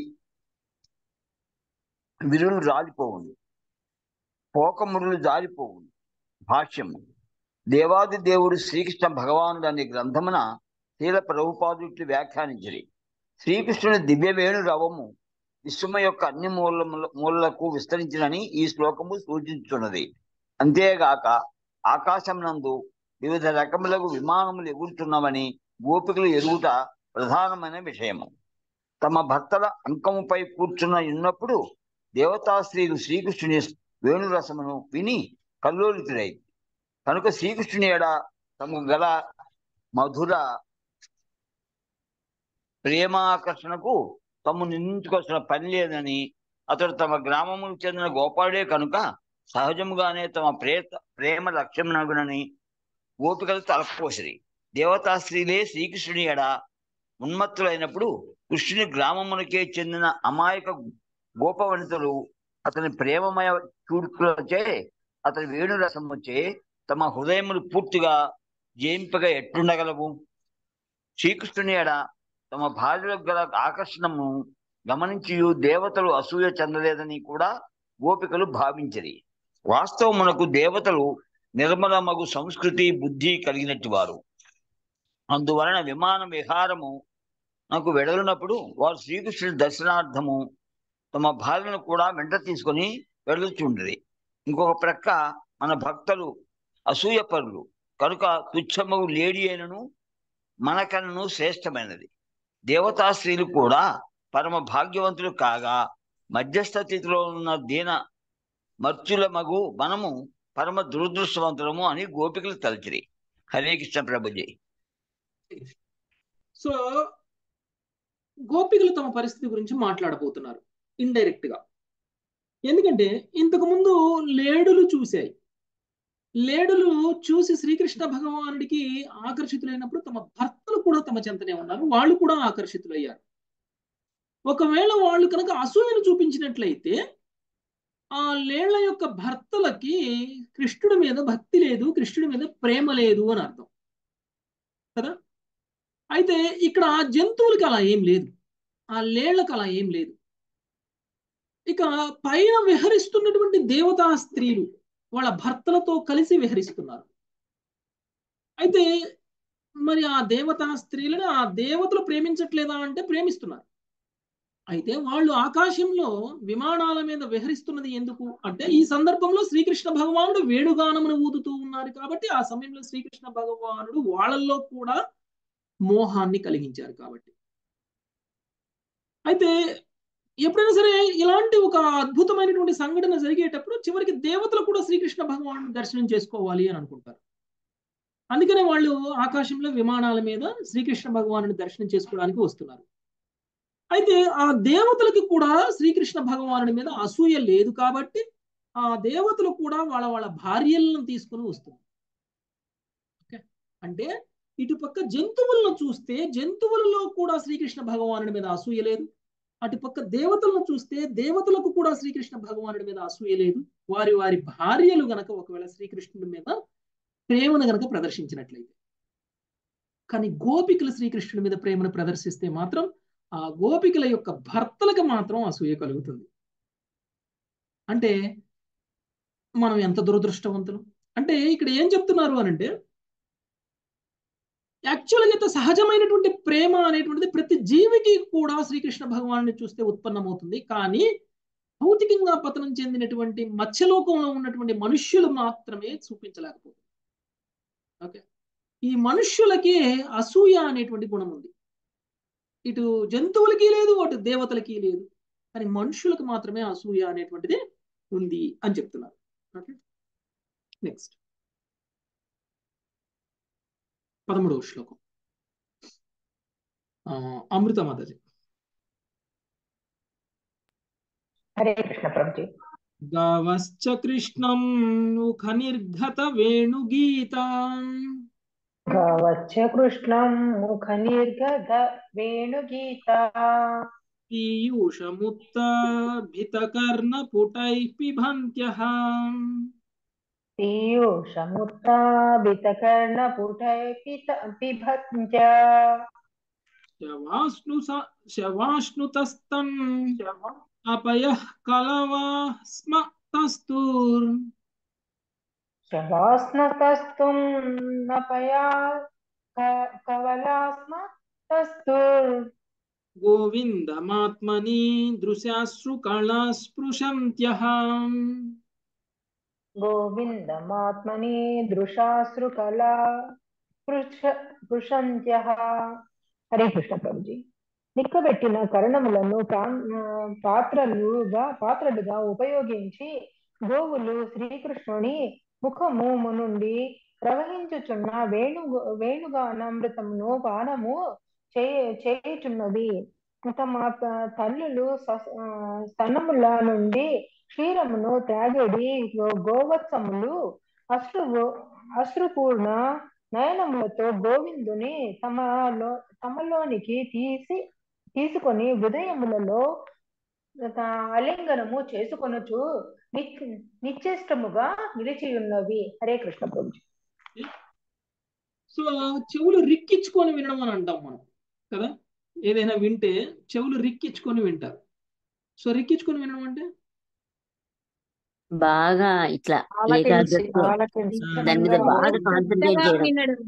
విరులు రాలిపోవును పోకమురులు జారిపోవును భాష్యము దేవాది దేవుడు శ్రీకృష్ణ భగవానుడు అనే గ్రంథమున శీల ప్రభుపాదుట్లు వ్యాఖ్యానించిరి శ్రీకృష్ణుని దివ్య వేణు రవము విశ్వమ యొక్క అన్ని మూలముల మూలలకు విస్తరించినని ఈ శ్లోకము సూచించున్నది అంతేగాక ఆకాశం నందు వివిధ రకములకు విమానములు ఎగురుతున్నవని గోపికలు ఎరుగుట ప్రధానమైన విషయము తమ భర్తల అంకముపై కూర్చున్న ఉన్నప్పుడు దేవతా స్త్రీలు శ్రీకృష్ణుని వేణురసమును విని కల్లోలితుడై కనుక శ్రీకృష్ణుని ఎడ తమకు గల మధుర ప్రేమాకర్షణకు తమ నిందించుకోవాల్సిన పని లేదని అతడు తమ గ్రామముకు చెందిన గోపాలుడే కనుక సహజముగానే తమ ప్రేత ప్రేమ లక్ష్యమునగునని గోపికలు తలపోసిరి దేవతా స్త్రీలే శ్రీకృష్ణుని ఎడ ఉన్మత్తులైనప్పుడు కృష్ణుని గ్రామమునకే చెందిన అమాయక గోపవనితలు అతని ప్రేమమయ చూడుకులచే అతని వేణురసముచే తమ హృదయములు పూర్తిగా జయింపగా ఎట్లుండగలవు శ్రీకృష్ణుని ఎడ తమ భార్యలకు గల ఆకర్షణము గమనించి దేవతలు అసూయ చెందలేదని కూడా గోపికలు భావించరి వాస్తవమునకు దేవతలు నిర్మలమగు సంస్కృతి బుద్ధి కలిగినట్టు వారు అందువలన విమాన విహారము నాకు వెడలినప్పుడు వారు శ్రీకృష్ణుని దర్శనార్థము తమ భార్యను కూడా వెంట తీసుకొని వెళుచుండ్రి ఇంకొక ప్రక్క మన భక్తులు అసూయపరులు కనుక తుచ్చమగు లేడీ అయినను మనకన్నను శ్రేష్టమైనది దేవతా స్త్రీలు కూడా పరమ భాగ్యవంతులు కాగా మధ్యస్థ స్థితిలో ఉన్న దీన మర్చుల మగు మనము పరమ దురదృష్టవంతులము అని గోపికలు తలచిరి హరే కృష్ణ ప్రభుజీ సో గోపికలు తమ పరిస్థితి గురించి మాట్లాడబోతున్నారు ఇండైరెక్ట్ గా ఎందుకంటే ఇంతకు ముందు లేడులు చూశాయి లేడులు చూసి శ్రీకృష్ణ భగవానుడికి ఆకర్షితులైనప్పుడు తమ భర్తలు కూడా తమ చెంతనే ఉన్నారు వాళ్ళు కూడా ఆకర్షితులయ్యారు ఒకవేళ వాళ్ళు కనుక అసూయను చూపించినట్లయితే ఆ లేళ్ల యొక్క భర్తలకి కృష్ణుడి మీద భక్తి లేదు కృష్ణుడి మీద ప్రేమ లేదు అని అర్థం కదా అయితే ఇక్కడ ఆ జంతువులకి అలా ఏం లేదు ఆ లేళ్లకు అలా ఏం లేదు ఇక పైన విహరిస్తున్నటువంటి దేవతా స్త్రీలు వాళ్ళ భర్తలతో కలిసి విహరిస్తున్నారు అయితే మరి ఆ దేవతా స్త్రీలను ఆ దేవతలు ప్రేమించట్లేదా అంటే ప్రేమిస్తున్నారు అయితే వాళ్ళు ఆకాశంలో విమానాల మీద విహరిస్తున్నది ఎందుకు అంటే ఈ సందర్భంలో శ్రీకృష్ణ భగవానుడు వేణుగానమును ఊదుతూ ఉన్నారు కాబట్టి ఆ సమయంలో శ్రీకృష్ణ భగవానుడు వాళ్ళల్లో కూడా మోహాన్ని కలిగించారు కాబట్టి అయితే ఎప్పుడైనా సరే ఇలాంటి ఒక అద్భుతమైనటువంటి సంఘటన జరిగేటప్పుడు చివరికి దేవతలు కూడా శ్రీకృష్ణ భగవాను దర్శనం చేసుకోవాలి అని అనుకుంటారు అందుకనే వాళ్ళు ఆకాశంలో విమానాల మీద శ్రీకృష్ణ భగవాను దర్శనం చేసుకోవడానికి వస్తున్నారు అయితే ఆ దేవతలకి కూడా శ్రీకృష్ణ భగవానుడి మీద అసూయ లేదు కాబట్టి ఆ దేవతలు కూడా వాళ్ళ వాళ్ళ భార్యలను తీసుకుని వస్తుంది ఓకే అంటే ఇటుపక్క జంతువులను చూస్తే జంతువులలో కూడా శ్రీకృష్ణ భగవానుడి మీద అసూయ లేదు అటుపక్క దేవతలను చూస్తే దేవతలకు కూడా శ్రీకృష్ణ భగవానుడి మీద అసూయ లేదు వారి వారి భార్యలు గనక ఒకవేళ శ్రీకృష్ణుడి మీద ప్రేమను గనక ప్రదర్శించినట్లయితే కానీ గోపికలు శ్రీకృష్ణుడి మీద ప్రేమను ప్రదర్శిస్తే మాత్రం ఆ గోపికల యొక్క భర్తలకు మాత్రం అసూయ కలుగుతుంది అంటే మనం ఎంత దురదృష్టవంతులు అంటే ఇక్కడ ఏం చెప్తున్నారు అని అంటే యాక్చువల్గా అయితే సహజమైనటువంటి ప్రేమ అనేటువంటిది ప్రతి జీవికి కూడా శ్రీకృష్ణ భగవాను చూస్తే ఉత్పన్నమవుతుంది కానీ భౌతికంగా పతనం చెందినటువంటి మత్స్యలోకంలో ఉన్నటువంటి మనుష్యులు మాత్రమే చూపించలేకపోతుంది ఓకే ఈ మనుష్యులకి అసూయ అనేటువంటి గుణం ఉంది ఇటు జంతువులకి లేదు అటు దేవతలకి లేదు కానీ మనుషులకు మాత్రమే అసూయ అనేటువంటిది ఉంది అని చెప్తున్నారు ఓకే నెక్స్ట్ పదమూడవ శ్లోకం అమృత మాతాజీ హరే కృష్ణ ప్రభుజీ గావశ్చ కృష్ణం ముఖ నిర్ఘత వేణుగీత గావచ్చ కృష్ణం ముఖ నిర్గత వేణుగీత పీయూషముత్తాభితకర్ణ పుటై పిభంత్యః పీయూషముత్తాభితకర్ణపుటై పిభంత్య శవాష్ను శవాష్నుతస్తం అపయః కలవా స్మ తస్తూర్ శవాస్నతస్తుం నపయా కవలాస్మ తస్తుర్ గోవిందమాత్మని దృశాశ్రు కళా స్పృశంత్యః గోవిందమాత్మని దృశాశ్రుకళా పృషంత్య హరే కృష్ణ ప్రభుజీ నిక్కబెట్టిన కరణములను పాత్రలుగా పాత్రలుగా ఉపయోగించి గోవులు శ్రీకృష్ణుని ముఖము నుండి ప్రవహించుచున్న వేణు వేణుగానామృతమును పానము చేయుచున్నవి తమ తల్లులు స్తనముల నుండి క్షీరమును త్రాగడి గోవత్సములు అశ్రు అశ్రుపూర్ణ నయనములతో గోవిందుని తమలో తమలోనికి తీసి తీసుకొని హృదయములలో అలింగనము చేసుకొనుచు నిశ్చేష్టముగా నిలిచి ఉన్నవి హరే కృష్ణ ప్రభుజీ సో చెవులు రిక్కించుకొని వినడం అని అంటాం మనం కదా ఏదైనా వింటే చెవులు రిక్కించుకొని వింటారు సో రిక్కించుకొని వినడం అంటే బాగా ఇట్లా ఏకాగ్రత దాని మీద బాగా కాన్సన్ట్రేట్ చేయడం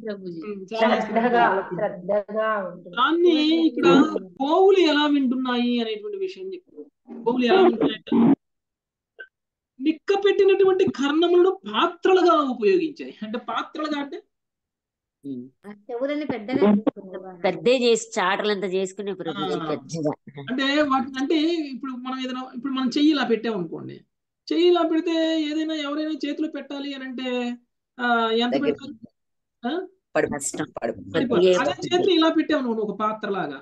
దాన్ని ఇక్కడ గోవులు ఎలా వింటున్నాయి అనేటువంటి విషయం చెప్తారు గోవులు ఎలా వింటున్నాయంటే నిక్క పెట్టినటువంటి కర్ణములను పాత్రలుగా ఉపయోగించాయి అంటే పాత్రలుగా అంటే చెవులని పెద్దగా పెద్ద చేసి చాటలంతా చేసుకునే ప్రభుజీ పెద్దగా అంటే వాటిని అంటే ఇప్పుడు మనం ఏదైనా ఇప్పుడు మనం చెయ్యి ఇలా పెట్టాం అనుకోండి చెయ్యి ఇలా పెడితే ఏదైనా ఎవరైనా చేతిలో పెట్టాలి అని అంటే ఎంత పెడతారు అదే చేతులు ఇలా పెట్టావు నువ్వు ఒక పాత్ర లాగా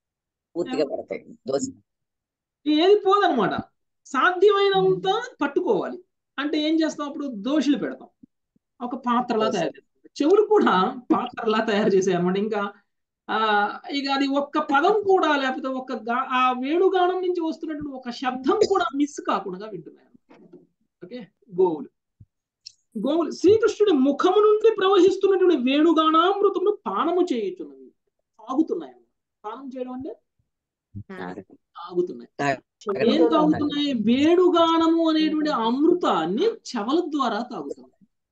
ఏది పోదనమాట సాధ్యమైనంత పట్టుకోవాలి అంటే ఏం చేస్తాం అప్పుడు దోషులు పెడతాం ఒక పాత్రలా తయారు చేస్తాం చెవులు కూడా పాత్రలా తయారు చేసాయి అనమాట ఇంకా ఆ ఇక అది ఒక్క పదం కూడా లేకపోతే ఒక ఆ వేణుగానం నుంచి వస్తున్నటువంటి ఒక శబ్దం కూడా మిస్ కాకుండా వింటున్నాయి ఓకే గోవులు గోవులు శ్రీకృష్ణుడి ముఖము నుండి ప్రవహిస్తున్నటువంటి వేణుగానామృతమును పానము చేయుచున్నవి తాగుతున్నాయి పానం చేయడం అంటే తాగుతున్నాయి ఏం తాగుతున్నాయి వేణుగానము అనేటువంటి అమృతాన్ని చెవల ద్వారా తాగుతున్నాయి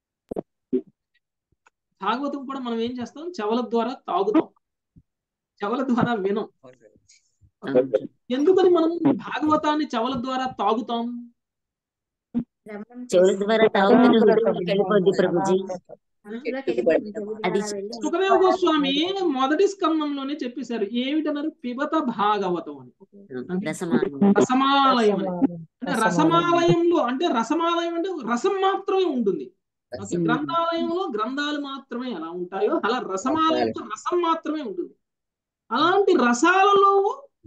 భాగవతం కూడా మనం ఏం చేస్తాం చెవల ద్వారా తాగుతాం చెవల ద్వారా వినం ఎందుకని మనం భాగవతాన్ని చెవల ద్వారా తాగుతాం చెవుల ద్వారా తాగుతున్న హృదయంలోకి వెళ్ళిపోద్ది ప్రభుజీ అది సుఖదేవ గోస్వామి మొదటి స్కందంలోనే చెప్పేశారు ఏమిటన్నారు పిబత భాగవతం అని రసమాలయం అని అంటే రసమాలయంలో అంటే రసమాలయం అంటే రసం మాత్రమే ఉంటుంది గ్రంథాలయంలో గ్రంథాలు మాత్రమే ఎలా ఉంటాయో అలా రసమాలయంలో రసం మాత్రమే ఉంటుంది అలాంటి రసాలలో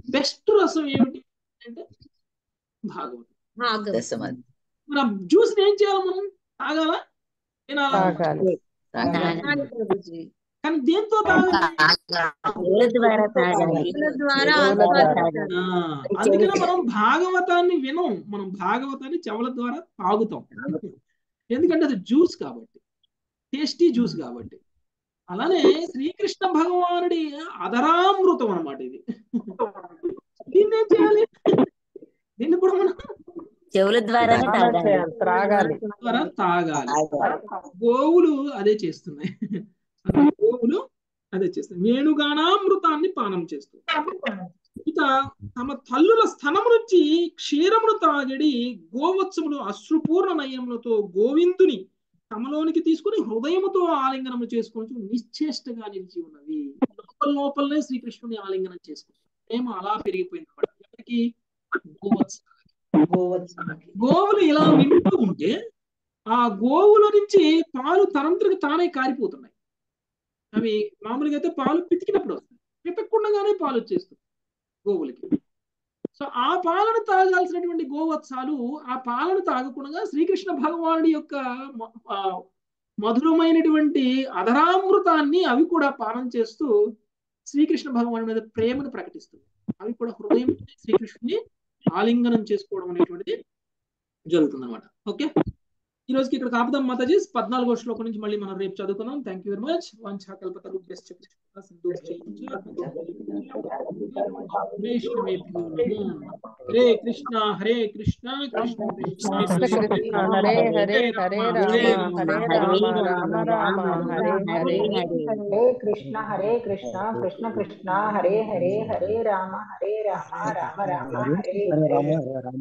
బెస్ట్ రసం ఏమిటి అంటే భాగవతం దశమది మరి ఆ జ్యూస్ ఏం చేయాలి మనం తాగాలా తినాలా తాగాలి తాగాలి. కానీ దేంతో తాగాలి చెవుల ద్వారా తాగాలి ద్వారా చెవుల ద్వారా ఆస్వాదించాలి. ఆ, అందుకనే మనం భాగవతాన్ని వినం మనం భాగవతాన్ని చెవుల ద్వారా తాగుతాం ఎందుకంటే అది జ్యూస్ కాబట్టి టేస్టీ జ్యూస్ కాబట్టి అలానే శ్రీకృష్ణ భగవానుడి అధరామృతం అన్నమాట ఇది దీన్ని ఏం చేయాలి దీన్ని కూడా మనం చెవుల ద్వారానే స్నానం తాగాలి చేయాలి త్రాగాలి ద్వారా తాగాలి గోవులు అదే చేస్తున్నాయి గోవులు అదే చేస్తున్నాయి వేణుగానామృతాన్ని పానం చేస్తుంది ఇక తమ తల్లుల స్థనము నుంచి క్షీరమును తాగడి గోవత్సములు అశ్రుపూర్ణ నయములతో గోవిందుని తమలోనికి తీసుకుని హృదయముతో ఆలింగనము చేసుకొని నిశ్చేష్టగా నిలిచి ఉన్నవి లోపల లోపలనే శ్రీకృష్ణుని ఆలింగనం చేసుకుంటారు ప్రేమ అలా పెరిగిపోయింది అన్నమాట ఎవరికి గోవత్స గోవత్సలకి గోవులు ఇలా వింటూ ఉంటే ఆ గోవుల నుంచి పాలు తనంతరకు తానే కారిపోతున్నాయి అవి మామూలుగా అయితే పాలు పితికినప్పుడు వస్తాయి పితక్కుండగానే పాలు వచ్చేస్తుంది గోవులకి సో ఆ పాలను తాగాల్సినటువంటి గోవత్సాలు ఆ పాలను తాగకుండా శ్రీకృష్ణ భగవానుడి యొక్క మ- ఆ మధురమైనటువంటి అధరామృతాన్ని అవి కూడా పానం చేస్తూ శ్రీకృష్ణ భగవాను మీద ప్రేమను ప్రకటిస్తుంది అవి కూడా హృదయం శ్రీకృష్ణుని ఆలింగనం చేసుకోవడం అనేటువంటిది జరుగుతుంది అనమాట ఓకే ఈ రోజుకి ఇక్కడ కాపుదాం మాతాజీ పద్నాలుగో శ్లోకం నుంచి మళ్ళీ మనం రేపు చదువుకుందాం థ్యాంక్ యూ వెరీ మచ్ వంచాకల్పత రూపేశ్చ కృష్ణ సింధు వైష్ణవేభ్యో నమో హరే కృష్ణ హరే కృష్ణ కృష్ణ కృష్ణ కృష్ణ కృష్ణ హరే హరే హరే రామ హరే రామ రామ రామ హరే హరే హరే కృష్ణ హరే కృష్ణ కృష్ణ కృష్ణ హరే హరే హరే రామ హరే రామ రామ రామ హరే హరే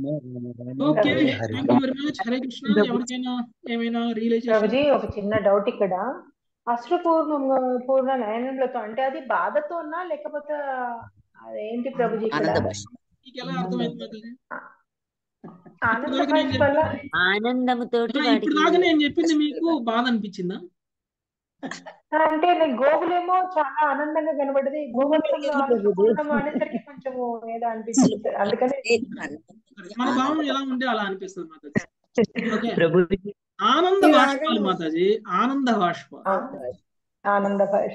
okay thank you very much హరే కృష్ణ ఎవరికైనా ఏమైనా రియలైజేషన్ ప్రభుజీ ఒక చిన్న డౌట్ ఇక్కడ అశ్రుపూర్ణ పూర్ణ నయనములతో అంటే అది బాధతోనా లేకపోతే అదేంటి ప్రభుజీ ఇక్కడ ఆనంద భాష మీకు ఎలా అర్థమైంది మాతాజీ ఆనంద ఇప్పుడు దాకా నేను భాష వల్ల చెప్పిన- ఆనందముతోటి ఆ, వాటికి ఇప్పుడు దాకా నేను చెప్పింది మీకు బాధ అనిపించిందా అంటే నాకు గోవులేమో చాలా ఆనందంగా కనబడ్డది గోవర్ధంలో అశ్రుపూర్ణం అనేసరికి కొంచెం ఏదో అనిపించింది సార్ అందుకని సరే, మన భావం ఎలా ఉంటే అలా అనిపిస్తుంది మాతాజీ ఓకే ప్రభుజీ ఆనంద బాష్పాలు మాతాజీ ఆనంద బాష్పాలు ఆనంద భాష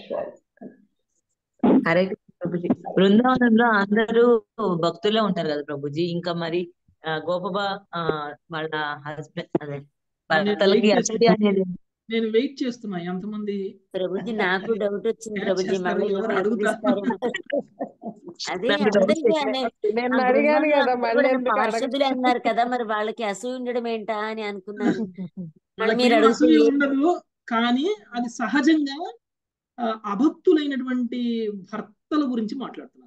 హరే కృష్ణ ప్రభుజీ బృందావనంలో అందరూ భక్తులే ఉంటారు కదా ప్రభుజీ ఇంకా మరి ఆ, గోపబా ఆ, వాళ్ళ హస్బెండ్ అదే భర్తలకి వెయిట్ అసూయ అనేది నేను వెయిట్ చేస్తున్నా ఎంతమంది ప్రభుజీ నాకు డౌట్ వచ్చింది క్యాచ్ ప్రభుజీ చేస్తారు మళ్ళీ ఎవరు ఎవరు అడుగుతారు ఎక్కిరిస్తారేమో అదే నాకు డౌట్ అందరికీ అనే నేను ఆ అడిగాను బృందంలో కదా అందరూ మళ్ళీ కూడా ఎందుకు పార్షదులు అడగ అన్నారు కదా మరి వాళ్ళకి అసూయ ఉండడం ఏంటా అని అనుకున్నాను మళ్ళీ వాళ్ళకి మీరు ఏం అడిగితే అసూయ లేదు ఉండదు కానీ అది సహజంగా ఆ, అభక్తులైనటువంటి భర్తల గురించి మాట్లాడుతున్నారు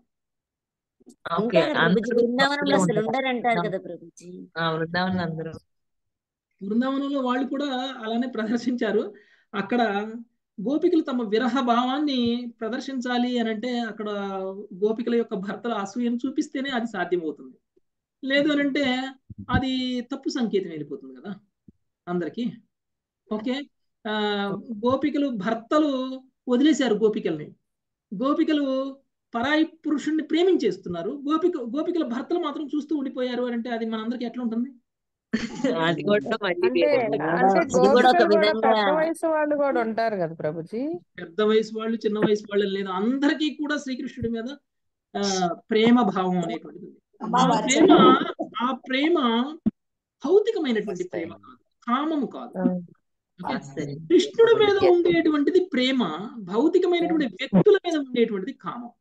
ఓకే ఉంటారు ప్రభుజీ అందరూ బృందావనంలో భక్తులే అసలు ఉంటారు ఉండరంటారు కదా ప్రభుజీ ఆ వృందావనం అందరూ బృందావనంలో వాళ్ళు కూడా అలానే ప్రదర్శించారు అక్కడ గోపికలు తమ విరహ భావాన్ని ప్రదర్శించాలి అని అంటే అక్కడ గోపికల యొక్క భర్తల అసూయను చూపిస్తేనే అది సాధ్యమవుతుంది లేదు అని అంటే అది తప్పు సంకేతం వెళ్ళిపోతుంది కదా అందరికి ఓకే ఆ గోపికలు భర్తలు వదిలేశారు గోపికల్ని గోపికలు పరాయి పురుషుణ్ణి ప్రేమించేస్తున్నారు గోపిక గోపికల భర్తలు మాత్రం చూస్తూ ఉండిపోయారు అని అంటే అది మనందరికి ఎట్లా ఉంటుంది అది కూడా మళ్ళీ అంటే వేరే అంటే అది కూడా ఒక గోపికలు కూడా విధంగా పెద్ద వయసు వాళ్ళు కూడా ఉంటారు కదా ప్రభుజీ పెద్ద వయసు వాళ్ళు చిన్న వయసు వాళ్ళు లేదు అందరికీ కూడా శ్రీకృష్ణుడి మీద ఆ ప్రేమ భావం అనేటువంటిది ఉంది. అమ్మా ఆ వారి ప్రేమ ఆ ప్రేమ భౌతికమైనటువంటి ప్రేమ కాదు కామము కాదు ఓకే ఆశ్చర్యం కృష్ణుడి మీద ఉండేటువంటిది ప్రేమ భౌతికమైనటువంటి వ్యక్తుల మీద ఉండేటువంటిది కామం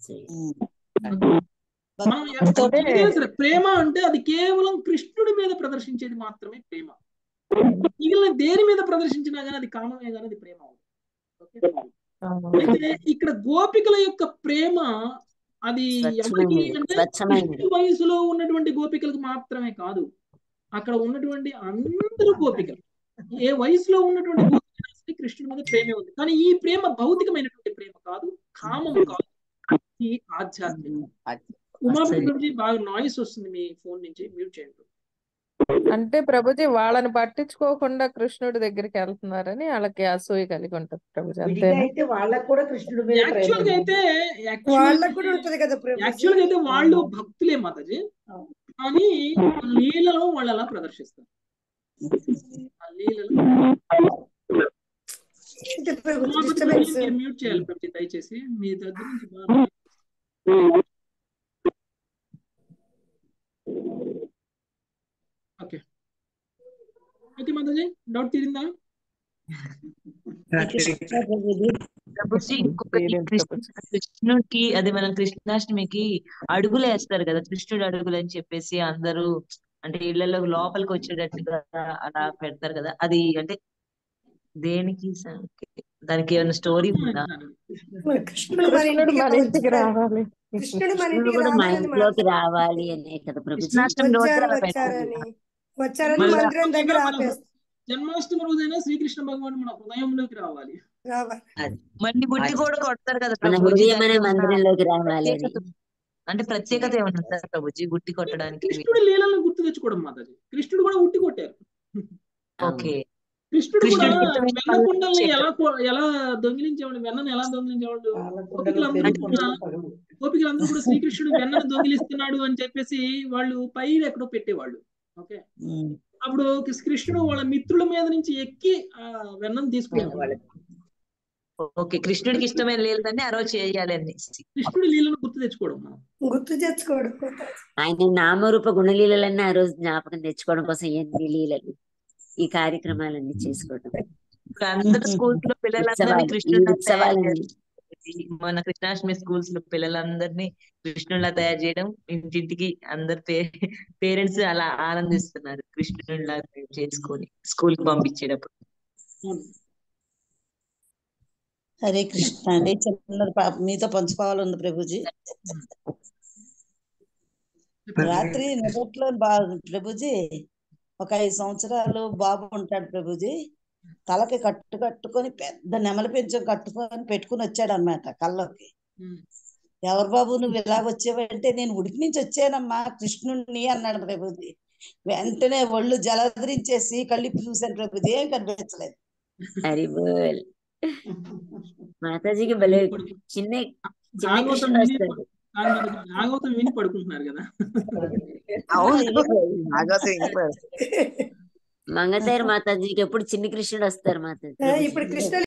మనం ఎక్కడ భక్తితో ఏదైనా సరే ప్రేమ అంటే అది కేవలం కృష్ణుడి మీద ప్రదర్శించేది మాత్రమే ప్రేమ మిగిలిన దేని మీద ప్రదర్శించినా కానీ అది కామమే కానీ అది ప్రేమ అవుతుంది ఓకే? అయితే ఇక్కడ గోపికల యొక్క ప్రేమ అది ఎవరికి స్వచ్ఛమైనది అంటే స్వచ్ఛమైనది కృష్ణుడి వయసులో ఉన్నటువంటి గోపికలకు మాత్రమే కాదు అక్కడ ఉన్నటువంటి అందరూ గోపికలు ఏ వయసులో ఉన్నటువంటి గోపికలు సరే కృష్ణుడి మీద ప్రేమే ఉంది కానీ ఈ ప్రేమ భౌతికమైనటువంటి ప్రేమ కాదు కామము కాదు ఈ ఆధ్యాత్మికం ఉమాపతి ఆశ్చర్యం ప్రభుజీ బాగా నాయిస్ వస్తుంది మీ ఫోన్ నుంచి మ్యూట్ చేయండి అంటే ప్రభుజీ వాళ్ళని పట్టించుకోకుండా కృష్ణుడి దగ్గరికి వెళ్తున్నారని వాళ్ళకి అసూయ కలిగి ఉంటుంది ప్రభుజీ విడిగా అంతేనా అయితే వాళ్ళకు కూడా కృష్ణుడి మీద ప్రేమ యాక్చువల్ గా అయితే యాక్చువల్ వాళ్ళకు కూడా ఉంటది కదా ప్రభుజీ యాక్చువల్ గా అయితే వాళ్ళు భక్తులే మాతాజీ కానీ లీలలో వాళ్ళు అలా ప్రదర్శిస్తారు ఆ లీలలో ఏంటి ప్రభుజీ మాకు డిస్టర్బెన్స్ మీరు మ్యూట్ చేయాలి ప్రభుజీ దయచేసి మీ దగ్గర నుంచి బాగా ఓకే ఓకే మాతాజీ డౌట్ తీరిందా ప్రభుజీ ఇంకొకటి కృష్ణ కృష్ణుడికి అది మనం కృష్ణాష్టమికి అడుగులు వేస్తారు కదా కృష్ణుడు అడుగులు అని చెప్పేసి అందరూ అంటే ఇళ్లలో లోపలికి వచ్చేటట్టుగా అలా పెడతారు కదా అది అంటే దేనికి స- దానికి ఏమైనా స్టోరీ ఉందా కృష్ణుడు మన కృష్ణుడు ఇంటికి మన ఇంటికి వచ్చారు రావాలి కృష్ణుడు మన కృష్ణుడు ఇంటికి కూడా మా రావాలని ఇంట్లోకి మాత్రం రావాలి అనే కదా ప్రభుజీ కృష్ణాష్టమి రోజు వచ్చారు అలా పెట్టారు వచ్చారని వచ్చారని మళ్ళా మందిరం దగ్గర మన ఆపేస్తారు జన్మాష్టమి రోజైనా శ్రీకృష్ణ భగవాన్ మన హృదయంలోకి రావాలి రావాలి మళ్ళీ బుట్టి కూడా కొడతారు కదా మన ప్రభుజీ హృదయం అనే దానికి ఏమన్నా మందిరంలోకి రావాలి అని ప్రత్యేకత అంటే ప్రత్యేకత ఏమైనా ఉందా ప్రభుజీ బుట్టి కొట్టడానికి కృష్ణుడి లీలను గుర్తు తెచ్చుకోవడం మాతాజీ కృష్ణుడు కూడా ఉట్టి కొట్టారు ఓకే కృష్ణుడు కూడా కృష్ణుడికి ఇష్టమైన వెన్న పనులు కుండల్ని చేయడం. ఎలా కొ- ఎలా దొంగిలించేవాడు వెన్నను ఎలా దొంగిలించేవాడు గోపికలందరూ పెరుగు కూడా గోపికలందరూ కూడా శ్రీకృష్ణుడు వెన్నను దొంగిలిస్తున్నాడు అని చెప్పేసి వాళ్ళు పైన ఎక్కడో పెట్టేవాళ్ళు ఓకే అప్పుడు కృష్ణుడు వాళ్ళ మిత్రుల మీద నుంచి ఎక్కి ఆ వెన్నను తీసుకునేవాడు ఓకే కృష్ణుడికి ఇష్టమైన లేదని ఆ రోజు చేయాలి అనేసి కృష్ణుడి లీలను గుర్తు తెచ్చుకోవడం మనం గుర్తు తెచ్చుకోవడం ఆయన నామరూప గుణలీలన్నీ ఆ రోజు జ్ఞాపకం తెచ్చుకోవడం కోసం ఎన్ని లీలలు ఈ కార్యక్రమాలన్నీ చేసుకోవడం ఇప్పుడు అందరు స్కూల్స్ లో పిల్లలందరినీ ఉత్సవాలు ఈ కృష్ణుడిలా తయారు ఉత్సవాలన్నీ చేసి మన కృష్ణాష్టమి స్కూల్స్ లో పిల్లలందరినీ కృష్ణుడిలా తయారు చేయడం ఇంటింటికి అందరు పేరెంట్స్ అలా ఆనందిస్తున్నారు కృష్ణుడిలా చేసుకొని స్కూల్ కి పంపించేటప్పుడు హరే కృష్ణ అండి చిన్నది పాప మీతో పంచుకోవాలంది ప్రభుజీ రాత్రి నిదట్లో బా ప్రభుజీ ఒక ఐదు సంవత్సరాలు బాబు ఉంటాడు ప్రభుజీ తలకి కట్టు కట్టుకొని పెద్ద నెమలి పెంచం కట్టుకొని పెట్టుకుని వచ్చాడు అనమాట కళ్ళకి ఎవరు బాబు నువ్వు ఇలాగ వచ్చావంటే నేను ఉడికి నుంచి వచ్చానమ్మా కృష్ణుణ్ణి అన్నాడు ప్రభుజీ వెంటనే ఒళ్ళు జలధరించేసి కళ్ళిప్పి చూశాను ప్రభుజీ ఏం కనిపించలేదు హరి బోల్ మాతాజీకి భలే చిన్న చిన్న భాగవతం కృష్ణుడు విని వస్తాడు కాదు మాతాజీ, భాగవతం విని పడుకుంటున్నారు కదా మంగతేరు మాతాజీకి ఎప్పుడు చిన్ని కృష్ణుడు వస్తారు మాతాజీ ఇప్పుడు కృష్ణ